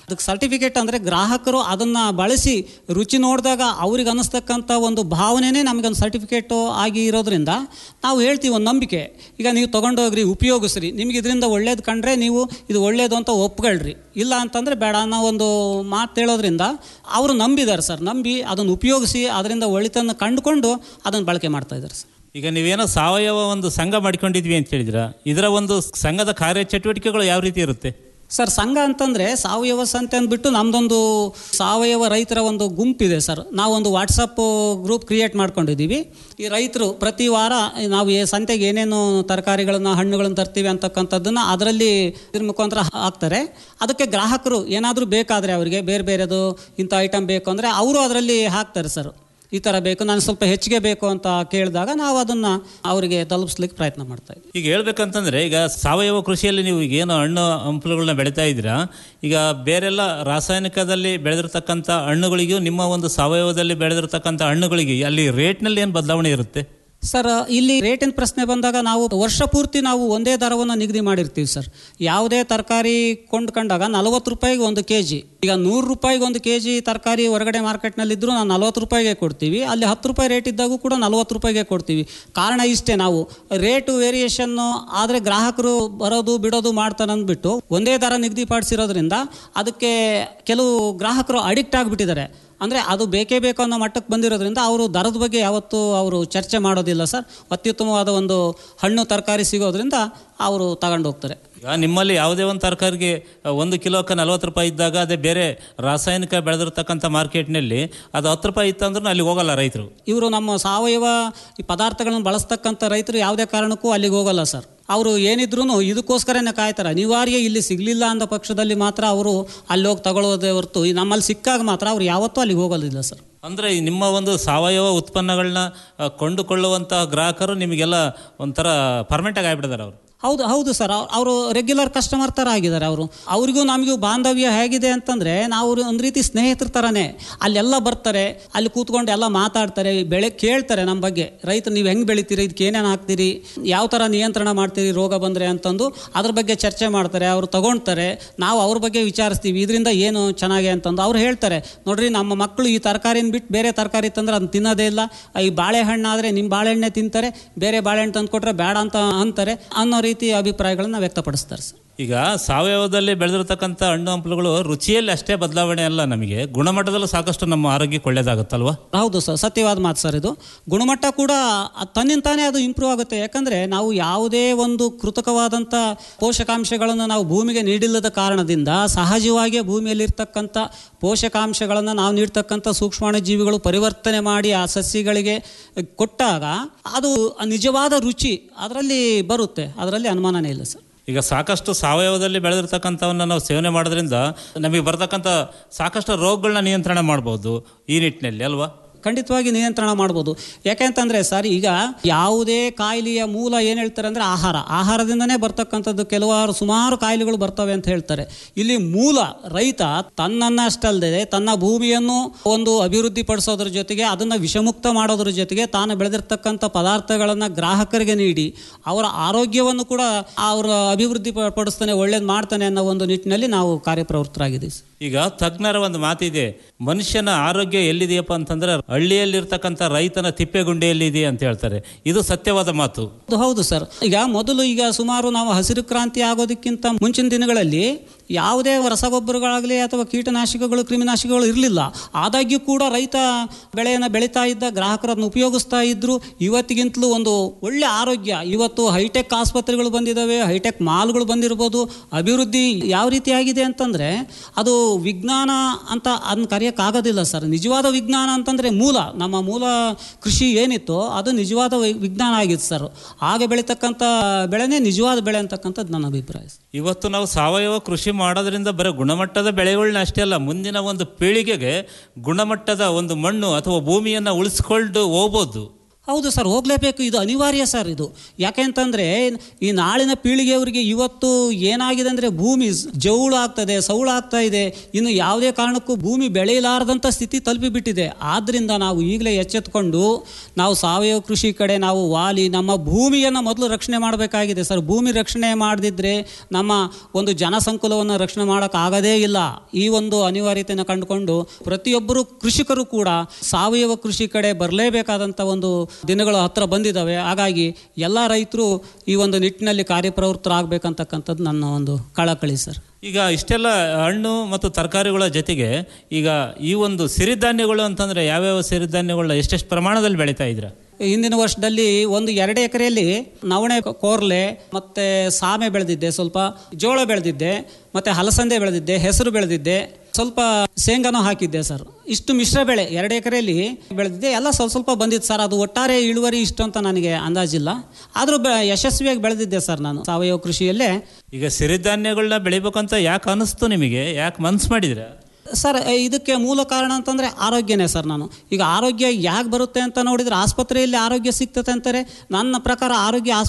ಅದಕ್ಕೆ ಸರ್ಟಿಫಿಕೇಟ್ ಅಂದರೆ ಗ್ರಾಹಕರು ಅದನ್ನು ಬಳಸಿ ರುಚಿ ನೋಡಿದಾಗ ಅವ್ರಿಗೆ ಅನ್ನಿಸ್ತಕ್ಕಂಥ ಒಂದು ಭಾವನೆನೇ ನಮಗೊಂದು ಸರ್ಟಿಫಿಕೇಟು ಆಗಿ ಇರೋದ್ರಿಂದ ನಾವು ಹೇಳ್ತೀವಿ ಒಂದು ನಂಬಿಕೆ ಈಗ ನೀವು ತೊಗೊಂಡೋಗ್ರಿ ಉಪಯೋಗಿಸ್ರಿ ನಿಮ್ಗೆ ಇದರಿಂದ ಒಳ್ಳೇದು ಕಂಡ್ರೆ ನೀವು ಇದು ಒಳ್ಳೇದು ಅಂತ ಒಪ್ಕೊಳ್ರಿ ಇಲ್ಲ ಅಂತಂದರೆ ಬೇಡ ಅನ್ನೋ ಒಂದು ಮಾತು ಹೇಳೋದ್ರಿಂದ ಅವರು ನಂಬಿದ್ದಾರೆ ಸರ್ ನಂಬಿ ಅದನ್ನು ಉಪಯೋಗಿಸಿ ಅದರಿಂದ ಒಳಿತನ್ನು ಕಂಡುಕೊಂಡು ಅದನ್ನು ಬಳಕೆ ಮಾಡ್ತಾ ಇದ್ದಾರೆ ಸರ್ ಈಗ ನೀವೇನೋ ಸಾವಯವ ಒಂದು ಸಂಘ ಮಾಡ್ಕೊಂಡಿದ್ವಿ ಅಂತ ಹೇಳಿದ್ರ ಇದರ ಒಂದು ಸಂಘದ ಕಾರ್ಯ ಚಟುವಟಿಕೆಗಳು ಯಾವ ರೀತಿ ಇರುತ್ತೆ ಸರ್ ಸಂಘ ಅಂತಂದರೆ ಸಾವಯವ ಸಂತೆ ಅಂದ್ಬಿಟ್ಟು ನಮ್ಮದೊಂದು ಸಾವಯವ ರೈತರ ಒಂದು ಗುಂಪಿದೆ ಸರ್ ನಾವೊಂದು ವಾಟ್ಸಪ್ ಗ್ರೂಪ್ ಕ್ರಿಯೇಟ್ ಮಾಡ್ಕೊಂಡಿದ್ದೀವಿ ಈ ರೈತರು ಪ್ರತಿ ವಾರ ನಾವು ಈ ಸಂತೆಗೆ ಏನೇನು ತರಕಾರಿಗಳನ್ನ ಹಣ್ಣುಗಳನ್ನು ತರ್ತೀವಿ ಅಂತಕ್ಕಂಥದ್ದನ್ನು ಅದರಲ್ಲಿ ಇದ್ರ ಮುಖಾಂತರ ಹಾಕ್ತಾರೆ ಅದಕ್ಕೆ ಗ್ರಾಹಕರು ಏನಾದರೂ ಬೇಕಾದರೆ ಅವರಿಗೆ ಬೇರೆ ಬೇರೆದು ಇಂಥ ಐಟಮ್ ಬೇಕು ಅಂದರೆ ಅವರು ಅದರಲ್ಲಿ ಹಾಕ್ತಾರೆ ಸರ್ ಈ ಥರ ಬೇಕು ನಾನು ಸ್ವಲ್ಪ ಹೆಚ್ಚಿಗೆ ಬೇಕು ಅಂತ ಕೇಳಿದಾಗ ನಾವು ಅದನ್ನು ಅವರಿಗೆ ತಲುಪಿಸ್ಲಿಕ್ಕೆ ಪ್ರಯತ್ನ ಮಾಡ್ತಾ ಇದ್ದೀವಿ ಈಗ ಹೇಳ್ಬೇಕಂತಂದ್ರೆ ಈಗ ಸಾವಯವ ಕೃಷಿಯಲ್ಲಿ ನೀವು ಈಗ ಏನು ಹಣ್ಣು ಹಂಪಲುಗಳನ್ನ ಬೆಳೀತಾ ಇದ್ದೀರಾ ಈಗ ಬೇರೆಲ್ಲ ರಾಸಾಯನಿಕದಲ್ಲಿ ಬೆಳೆದಿರ್ತಕ್ಕಂಥ ಹಣ್ಣುಗಳಿಗೂ ನಿಮ್ಮ ಒಂದು ಸಾವಯವದಲ್ಲಿ ಬೆಳೆದಿರ್ತಕ್ಕಂಥ ಹಣ್ಣುಗಳಿಗೆ ಅಲ್ಲಿ ರೇಟ್ನಲ್ಲಿ ಏನು ಬದಲಾವಣೆ ಇರುತ್ತೆ ಸರ್ ಇಲ್ಲಿ ರೇಟಿನ ಪ್ರಶ್ನೆ ಬಂದಾಗ ನಾವು ವರ್ಷ ಪೂರ್ತಿ ನಾವು ಒಂದೇ ದರವನ್ನು ನಿಗದಿ ಮಾಡಿರ್ತೀವಿ ಸರ್ ಯಾವುದೇ ತರಕಾರಿ ಕೊಂಡ್ಕೊಂಡಾಗ ನಲವತ್ತು ರೂಪಾಯಿಗೆ ಒಂದು ಕೆ ಜಿ ಈಗ ನೂರು ರೂಪಾಯಿಗೆ ಒಂದು ಕೆ ಜಿ ತರಕಾರಿ ಹೊರಗಡೆ ಮಾರ್ಕೆಟ್ನಲ್ಲಿದ್ದರೂ ನಾವು ನಲ್ವತ್ತು ರೂಪಾಯಿಗೆ ಕೊಡ್ತೀವಿ ಅಲ್ಲಿ ಹತ್ತು ರೂಪಾಯಿ ರೇಟ್ ಇದ್ದಾಗೂ ಕೂಡ ನಲ್ವತ್ತು ರೂಪಾಯಿಗೆ ಕೊಡ್ತೀವಿ ಕಾರಣ ಇಷ್ಟೇ ನಾವು ರೇಟು ವೇರಿಯೇಷನ್ನು ಆದರೆ ಗ್ರಾಹಕರು ಬರೋದು ಬಿಡೋದು ಮಾಡ್ತಾರೆ ಅಂದ್ಬಿಟ್ಟು ಒಂದೇ ದರ ನಿಗದಿಪಡಿಸಿರೋದ್ರಿಂದ ಅದಕ್ಕೆ ಕೆಲವು ಗ್ರಾಹಕರು ಅಡಿಕ್ಟ್ ಆಗಿಬಿಟ್ಟಿದ್ದಾರೆ ಅಂದರೆ ಅದು ಬೇಕೇ ಬೇಕು ಅನ್ನೋ ಮಟ್ಟಕ್ಕೆ ಬಂದಿರೋದ್ರಿಂದ ಅವರು ದರದ ಬಗ್ಗೆ ಯಾವತ್ತೂ ಅವರು ಚರ್ಚೆ ಮಾಡೋದಿಲ್ಲ ಸರ್ ಅತ್ಯುತ್ತಮವಾದ ಒಂದು ಹಣ್ಣು ತರಕಾರಿ ಸಿಗೋದ್ರಿಂದ ಅವರು ತಗೊಂಡು ಹೋಗ್ತಾರೆ ಈಗ ನಿಮ್ಮಲ್ಲಿ ಯಾವುದೇ ಒಂದು ತರಕಾರಿಗೆ ಒಂದು ಕಿಲೋಕ್ಕೆ ನಲ್ವತ್ತು ರೂಪಾಯಿ ಇದ್ದಾಗ ಅದೇ ಬೇರೆ ರಾಸಾಯನಿಕ ಬೆಳೆದಿರ್ತಕ್ಕಂಥ ಮಾರ್ಕೆಟ್ನಲ್ಲಿ ಅದು ಹತ್ತು ರೂಪಾಯಿ ಇತ್ತಂದ್ರೂ ಅಲ್ಲಿ ಹೋಗಲ್ಲ ರೈತರು ಇವರು ನಮ್ಮ ಸಾವಯವ ಈ ಪದಾರ್ಥಗಳನ್ನು ಬಳಸ್ತಕ್ಕಂಥ ರೈತರು ಯಾವುದೇ ಕಾರಣಕ್ಕೂ ಅಲ್ಲಿಗೆ ಹೋಗಲ್ಲ ಸರ್ ಅವರು ಏನಿದ್ರು ಇದಕ್ಕೋಸ್ಕರನೇ ಕಾಯ್ತಾರೆ ಅನಿವಾರ್ಯ ಇಲ್ಲಿ ಸಿಗಲಿಲ್ಲ ಅಂದ ಪಕ್ಷದಲ್ಲಿ ಮಾತ್ರ ಅವರು ಅಲ್ಲಿ ಹೋಗಿ ತಗೊಳ್ಳೋದೇ ಹೊರತು ಈ ನಮ್ಮಲ್ಲಿ ಸಿಕ್ಕಾಗ ಮಾತ್ರ ಅವ್ರು ಯಾವತ್ತೂ ಅಲ್ಲಿಗೆ ಹೋಗೋದಿಲ್ಲ ಸರ್ ಅಂದರೆ ನಿಮ್ಮ ಒಂದು ಸಾವಯವ ಉತ್ಪನ್ನಗಳನ್ನ ಆ, ಕೊಂಡುಕೊಳ್ಳುವಂಥ ಗ್ರಾಹಕರು ನಿಮಗೆಲ್ಲ ಒಂಥರ ಪರ್ಮನೆಂಟಾಗಿ ಆಗಿಬಿಟ್ಟಿದ್ದಾರೆ ಅವರು ಹೌದು ಹೌದು ಸರ್ ಅವರು ರೆಗ್ಯುಲರ್ ಕಸ್ಟಮರ್ ಥರ ಆಗಿದ್ದಾರೆ ಅವರು ಅವರಿಗೂ ನಮಗೂ ಬಾಂಧವ್ಯ ಹೇಗಿದೆ ಅಂತಂದರೆ ನಾವು ಒಂದು ರೀತಿ ಸ್ನೇಹಿತರ ಥರನೇ ಅಲ್ಲೆಲ್ಲ ಬರ್ತಾರೆ ಅಲ್ಲಿ ಕೂತ್ಕೊಂಡು ಎಲ್ಲ ಮಾತಾಡ್ತಾರೆ ಬೆಳೆ ಕೇಳ್ತಾರೆ ನಮ್ಮ ಬಗ್ಗೆ ರೈತರು ನೀವು ಹೆಂಗೆ ಬೆಳಿತೀರಿ ಇದಕ್ಕೆ ಏನೇನು ಹಾಕ್ತೀರಿ ಯಾವ ಥರ ನಿಯಂತ್ರಣ ಮಾಡ್ತೀರಿ ರೋಗ ಬಂದರೆ ಅಂತಂದು ಅದ್ರ ಬಗ್ಗೆ ಚರ್ಚೆ ಮಾಡ್ತಾರೆ ಅವರು ತಗೊಳ್ತಾರೆ ನಾವು ಅವ್ರ ಬಗ್ಗೆ ವಿಚಾರಿಸ್ತೀವಿ ಇದರಿಂದ ಏನು ಚೆನ್ನಾಗಿ ಅಂತಂದು ಅವ್ರು ಹೇಳ್ತಾರೆ ನೋಡ್ರಿ ನಮ್ಮ ಮಕ್ಕಳು ಈ ತರಕಾರಿನ ಬಿಟ್ಟು ಬೇರೆ ತರಕಾರಿ ತಂದ್ರೆ ಅದನ್ನ ತಿನ್ನೋದೇ ಇಲ್ಲ ಈ ಬಾಳೆಹಣ್ಣು ಆದರೆ ನಿಮ್ಮ ಬಾಳೆಹಣ್ಣೆ ತಿಂತಾರೆ ಬೇರೆ ಬಾಳೆಹಣ್ಣು ತಂದು ಕೊಟ್ಟರೆ ಬೇಡ ಅಂತ ಅಂತಾರೆ ಅನ್ನೋ ರೀತಿ ಅಭಿಪ್ರಾಯಗಳನ್ನ ವ್ಯಕ್ತಪಡಿಸ್ತಾರೆ ಸರ್ ಈಗ ಸಾವಯವದಲ್ಲಿ ಬೆಳೆದಿರ್ತಕ್ಕಂಥ ಹಣ್ಣು ಹಂಪಲುಗಳು ರುಚಿಯಲ್ಲಿ ಅಷ್ಟೇ ಬದಲಾವಣೆ ಅಲ್ಲ ನಮಗೆ ಗುಣಮಟ್ಟದಲ್ಲೂ ಸಾಕಷ್ಟು ನಮ್ಮ ಆರೋಗ್ಯಕ್ಕೆ ಒಳ್ಳೇದಾಗುತ್ತಲ್ವಾ ಹೌದು ಸರ್ ಸತ್ಯವಾದ ಮಾತು ಸರ್ ಇದು ಗುಣಮಟ್ಟ ಕೂಡ ಅದ್ ತನ್ನಿಂತಾನೇ ಅದು ಇಂಪ್ರೂವ್ ಆಗುತ್ತೆ ಯಾಕಂದರೆ ನಾವು ಯಾವುದೇ ಒಂದು ಕೃತಕವಾದಂಥ ಪೋಷಕಾಂಶಗಳನ್ನು ನಾವು ಭೂಮಿಗೆ ನೀಡಿಲ್ಲದ ಕಾರಣದಿಂದ ಸಹಜವಾಗಿಯೇ ಭೂಮಿಯಲ್ಲಿರ್ತಕ್ಕಂಥ ಪೋಷಕಾಂಶಗಳನ್ನು ನಾವು ನೀಡ್ತಕ್ಕಂಥ ಸೂಕ್ಷ್ಮಾಣು ಜೀವಿಗಳು ಪರಿವರ್ತನೆ ಮಾಡಿ ಆ ಸಸ್ಯಗಳಿಗೆ ಕೊಟ್ಟಾಗ ಅದು ನಿಜವಾದ ರುಚಿ ಅದರಲ್ಲಿ ಬರುತ್ತೆ ಅದರಲ್ಲಿ ಅನುಮಾನನೇ ಇಲ್ಲ ಸರ್ ಈಗ ಸಾಕಷ್ಟು ಸಾವಯವದಲ್ಲಿ ಬೆಳೆದಿರ್ತಕ್ಕಂಥವನ್ನ ನಾವು ಸೇವನೆ ಮಾಡೋದ್ರಿಂದ ನಮಗೆ ಬರ್ತಕ್ಕಂಥ ಸಾಕಷ್ಟು ರೋಗಗಳನ್ನ ನಿಯಂತ್ರಣ ಮಾಡ್ಬೋದು ಈ ನಿಟ್ಟಿನಲ್ಲಿ ಅಲ್ವಾ ಖಂಡಿತವಾಗಿ ನಿಯಂತ್ರಣ ಮಾಡ್ಬೋದು ಯಾಕೆಂತಂದರೆ ಸರ್ ಈಗ ಯಾವುದೇ ಕಾಯಿಲೆಯ ಮೂಲ ಏನು ಹೇಳ್ತಾರೆ ಅಂದರೆ ಆಹಾರ ಆಹಾರದಿಂದನೇ ಬರ್ತಕ್ಕಂಥದ್ದು ಕೆಲವಾರು ಸುಮಾರು ಕಾಯಿಲೆಗಳು ಬರ್ತವೆ ಅಂತ ಹೇಳ್ತಾರೆ ಇಲ್ಲಿ ಮೂಲ ರೈತ ತನ್ನನ್ನು ಅಷ್ಟಲ್ಲದೆ ತನ್ನ ಭೂಮಿಯನ್ನು ಒಂದು ಅಭಿವೃದ್ಧಿ ಪಡಿಸೋದ್ರ ಜೊತೆಗೆ ಅದನ್ನು ವಿಷಮುಕ್ತ ಮಾಡೋದ್ರ ಜೊತೆಗೆ ತಾನು ಬೆಳೆದಿರ್ತಕ್ಕಂಥ ಪದಾರ್ಥಗಳನ್ನು ಗ್ರಾಹಕರಿಗೆ ನೀಡಿ ಅವರ ಆರೋಗ್ಯವನ್ನು ಕೂಡ ಅವರ ಅಭಿವೃದ್ಧಿ ಪ- ಪಡಿಸ್ತಾನೆ ಒಳ್ಳೇದು ಮಾಡ್ತಾನೆ ಅನ್ನೋ ಒಂದು ನಿಟ್ಟಿನಲ್ಲಿ ನಾವು ಕಾರ್ಯಪ್ರವೃತ್ತರಾಗಿದ್ದೀವಿ ಸರ್. ಈಗ ತಜ್ಞರ ಒಂದು ಮಾತಿದೆ ಮನುಷ್ಯನ ಆರೋಗ್ಯ ಎಲ್ಲಿದೆಯಪ್ಪ ಅಂತಂದ್ರೆ ಹಳ್ಳಿಯಲ್ಲಿರ್ತಕ್ಕಂಥ ರೈತನ ತಿಪ್ಪೆಗುಂಡಿಯಲ್ಲಿದೆ ಅಂತ ಹೇಳ್ತಾರೆ ಇದು ಸತ್ಯವಾದ ಮಾತು ಅದು ಹೌದು ಸರ್ ಈಗ ಮೊದಲು ಈಗ ಸುಮಾರು ನಾವು ಹಸಿರು ಕ್ರಾಂತಿ ಆಗೋದಕ್ಕಿಂತ ಮುಂಚಿನ ದಿನಗಳಲ್ಲಿ ಯಾವುದೇ ರಸಗೊಬ್ಬರಗಳಾಗಲಿ ಅಥವಾ ಕೀಟನಾಶಕಗಳು ಕ್ರಿಮಿನಾಶಕಗಳು ಇರಲಿಲ್ಲ ಆದಾಗ್ಯೂ ಕೂಡ ರೈತ ಬೆಳೆಯನ್ನು ಬೆಳೀತಾ ಇದ್ದ ಗ್ರಾಹಕರು ಅದನ್ನು ಉಪಯೋಗಿಸ್ತಾ ಇದ್ದರು ಇವತ್ತಿಗಿಂತಲೂ ಒಂದು ಒಳ್ಳೆ ಆರೋಗ್ಯ ಇವತ್ತು ಹೈಟೆಕ್ ಆಸ್ಪತ್ರೆಗಳು ಬಂದಿದ್ದಾವೆ ಹೈಟೆಕ್ ಮಾಲ್ಗಳು ಬಂದಿರ್ಬೋದು ಅಭಿವೃದ್ಧಿ ಯಾವ ರೀತಿ ಆಗಿದೆ ಅಂತಂದರೆ ಅದು ವಿಜ್ಞಾನ ಅಂತ ಅದನ್ನ ಕರೆಯೋಕ್ಕಾಗೋದಿಲ್ಲ ಸರ್ ನಿಜವಾದ ವಿಜ್ಞಾನ ಅಂತಂದರೆ ಮೂಲ ನಮ್ಮ ಮೂಲ ಕೃಷಿ ಏನಿತ್ತೋ ಅದು ನಿಜವಾದ ವಿ- ವಿಜ್ಞಾನ ಆಗಿತ್ತು ಸರ್ ಆಗ ಬೆಳೀತಕ್ಕಂಥ ಬೆಳೆನೇ ನಿಜವಾದ ಬೆಳೆ ಅಂತಕ್ಕಂಥದ್ದು ನನ್ನ ಅಭಿಪ್ರಾಯ ಸರ್. ಇವತ್ತು ನಾವು ಸಾವಯವ ಕೃಷಿ ಮಾಡೋದ್ರಿಂದ ಬರೀ ಗುಣಮಟ್ಟದ ಬೆಳೆಗಳನ್ನ ಅಷ್ಟೇ ಅಲ್ಲ ಮುಂದಿನ ಒಂದು ಪೀಳಿಗೆಗೆ ಗುಣಮಟ್ಟದ ಒಂದು ಮಣ್ಣು ಅಥವಾ ಭೂಮಿಯನ್ನು ಉಳಿಸ್ಕೊಂಡು ಹೋಗ್ಬೋದು ಹೌದು ಸರ್ ಹೋಗಲೇಬೇಕು ಇದು ಅನಿವಾರ್ಯ ಸರ್ ಇದು ಯಾಕೆಂತಂದರೆ ಈ ನಾಳಿನ ಪೀಳಿಗೆಯವರಿಗೆ ಇವತ್ತು ಏನಾಗಿದೆ ಅಂದರೆ ಭೂಮಿ ಜೌಳು ಆಗ್ತದೆ ಸೌಳು ಆಗ್ತಾ ಇದೆ ಇನ್ನು ಯಾವುದೇ ಕಾರಣಕ್ಕೂ ಭೂಮಿ ಬೆಳೆಯಲಾರದಂಥ ಸ್ಥಿತಿ ತಲುಪಿಬಿಟ್ಟಿದೆ ಆದ್ದರಿಂದ ನಾವು ಈಗಲೇ ಎಚ್ಚೆತ್ಕೊಂಡು ನಾವು ಸಾವಯವ ಕೃಷಿ ಕಡೆ ನಾವು ವಾಲಿ ನಮ್ಮ ಭೂಮಿಯನ್ನು ಮೊದಲು ರಕ್ಷಣೆ ಮಾಡಬೇಕಾಗಿದೆ ಸರ್ ಭೂಮಿ ರಕ್ಷಣೆ ಮಾಡದಿದ್ದರೆ ನಮ್ಮ ಒಂದು ಜನಸಂಕುಲವನ್ನು ರಕ್ಷಣೆ ಮಾಡೋಕ್ಕಾಗದೇ ಇಲ್ಲ ಈ ಒಂದು ಅನಿವಾರ್ಯತೆಯನ್ನು ಕಂಡುಕೊಂಡು ಪ್ರತಿಯೊಬ್ಬರು ಕೃಷಿಕರು ಕೂಡ ಸಾವಯವ ಕೃಷಿ ಕಡೆ ಬರಲೇಬೇಕಾದಂಥ ಒಂದು ದಿನಗಳು ಹತ್ರ ಬಂದಿದ್ದಾವೆ ಹಾಗಾಗಿ ಎಲ್ಲ ರೈತರು ಈ ಒಂದು ನಿಟ್ಟಿನಲ್ಲಿ ಕಾರ್ಯಪ್ರವೃತ್ತರಾಗಬೇಕಂತಕ್ಕಂಥದ್ದು ನನ್ನ ಒಂದು ಕಳಕಳಿ ಸರ್ ಈಗ ಇಷ್ಟೆಲ್ಲ ಹಣ್ಣು ಮತ್ತು ತರಕಾರಿಗಳ ಜೊತೆಗೆ ಈಗ ಈ ಒಂದು ಸಿರಿಧಾನ್ಯಗಳು ಅಂತಂದ್ರೆ ಯಾವ್ಯಾವ ಸಿರಿಧಾನ್ಯಗಳನ್ನ ಎಷ್ಟೆಷ್ಟು ಪ್ರಮಾಣದಲ್ಲಿ ಬೆಳೀತಾ ಇದ್ರ ಹಿಂದಿನ ವರ್ಷದಲ್ಲಿ ಒಂದು ಎರಡು ಎಕರೆಯಲ್ಲಿ ನವಣೆ ಕೋರ್ಲೆ ಮತ್ತು ಸಾಮೆ ಬೆಳೆದಿದ್ದೆ ಸ್ವಲ್ಪ ಜೋಳ ಬೆಳೆದಿದ್ದೆ ಮತ್ತು ಹಲಸಂದೆ ಬೆಳೆದಿದ್ದೆ ಹೆಸರು ಬೆಳೆದಿದ್ದೆ ಸ್ವಲ್ಪ ಶೇಂಗಾನೂ ಹಾಕಿದ್ದೆ ಸರ್ ಇಷ್ಟು ಮಿಶ್ರ ಬೆಳೆ ಎರಡು ಎಕರೆಯಲ್ಲಿ ಬೆಳೆದಿದ್ದೆ ಎಲ್ಲ ಸ್ವಲ್ಪ ಸ್ವಲ್ಪ ಬಂದಿತ್ತು ಸರ್ ಅದು ಒಟ್ಟಾರೆ ಇಳುವರಿ ಇಷ್ಟು ಅಂತ ನನಗೆ ಅಂದಾಜಿಲ್ಲ ಆದರೂ ಬೆ ಯಶಸ್ವಿಯಾಗಿ ಬೆಳೆದಿದ್ದೆ ಸರ್ ನಾನು ಸಾವಯವ ಕೃಷಿಯಲ್ಲೇ ಈಗ ಸಿರಿಧಾನ್ಯಗಳನ್ನ ಬೆಳಿಬೇಕಂತ ಯಾಕೆ ಅನಿಸ್ತು ನಿಮಗೆ ಯಾಕೆ ಮನ್ಸು ಮಾಡಿದ್ರ ಸರ್ ಇದಕ್ಕೆ ಮೂಲ ಕಾರಣ ಅಂತಂದರೆ ಆರೋಗ್ಯನೇ ಸರ್ ನಾನು ಈಗ ಆರೋಗ್ಯ ಯಾಕೆ ಬರುತ್ತೆ ಅಂತ ನೋಡಿದರೆ ಆಸ್ಪತ್ರೆಯಲ್ಲಿ ಆರೋಗ್ಯ ಸಿಗ್ತದೆ ಅಂತಾರೆ ನನ್ನ ಪ್ರಕಾರ ಆರೋಗ್ಯ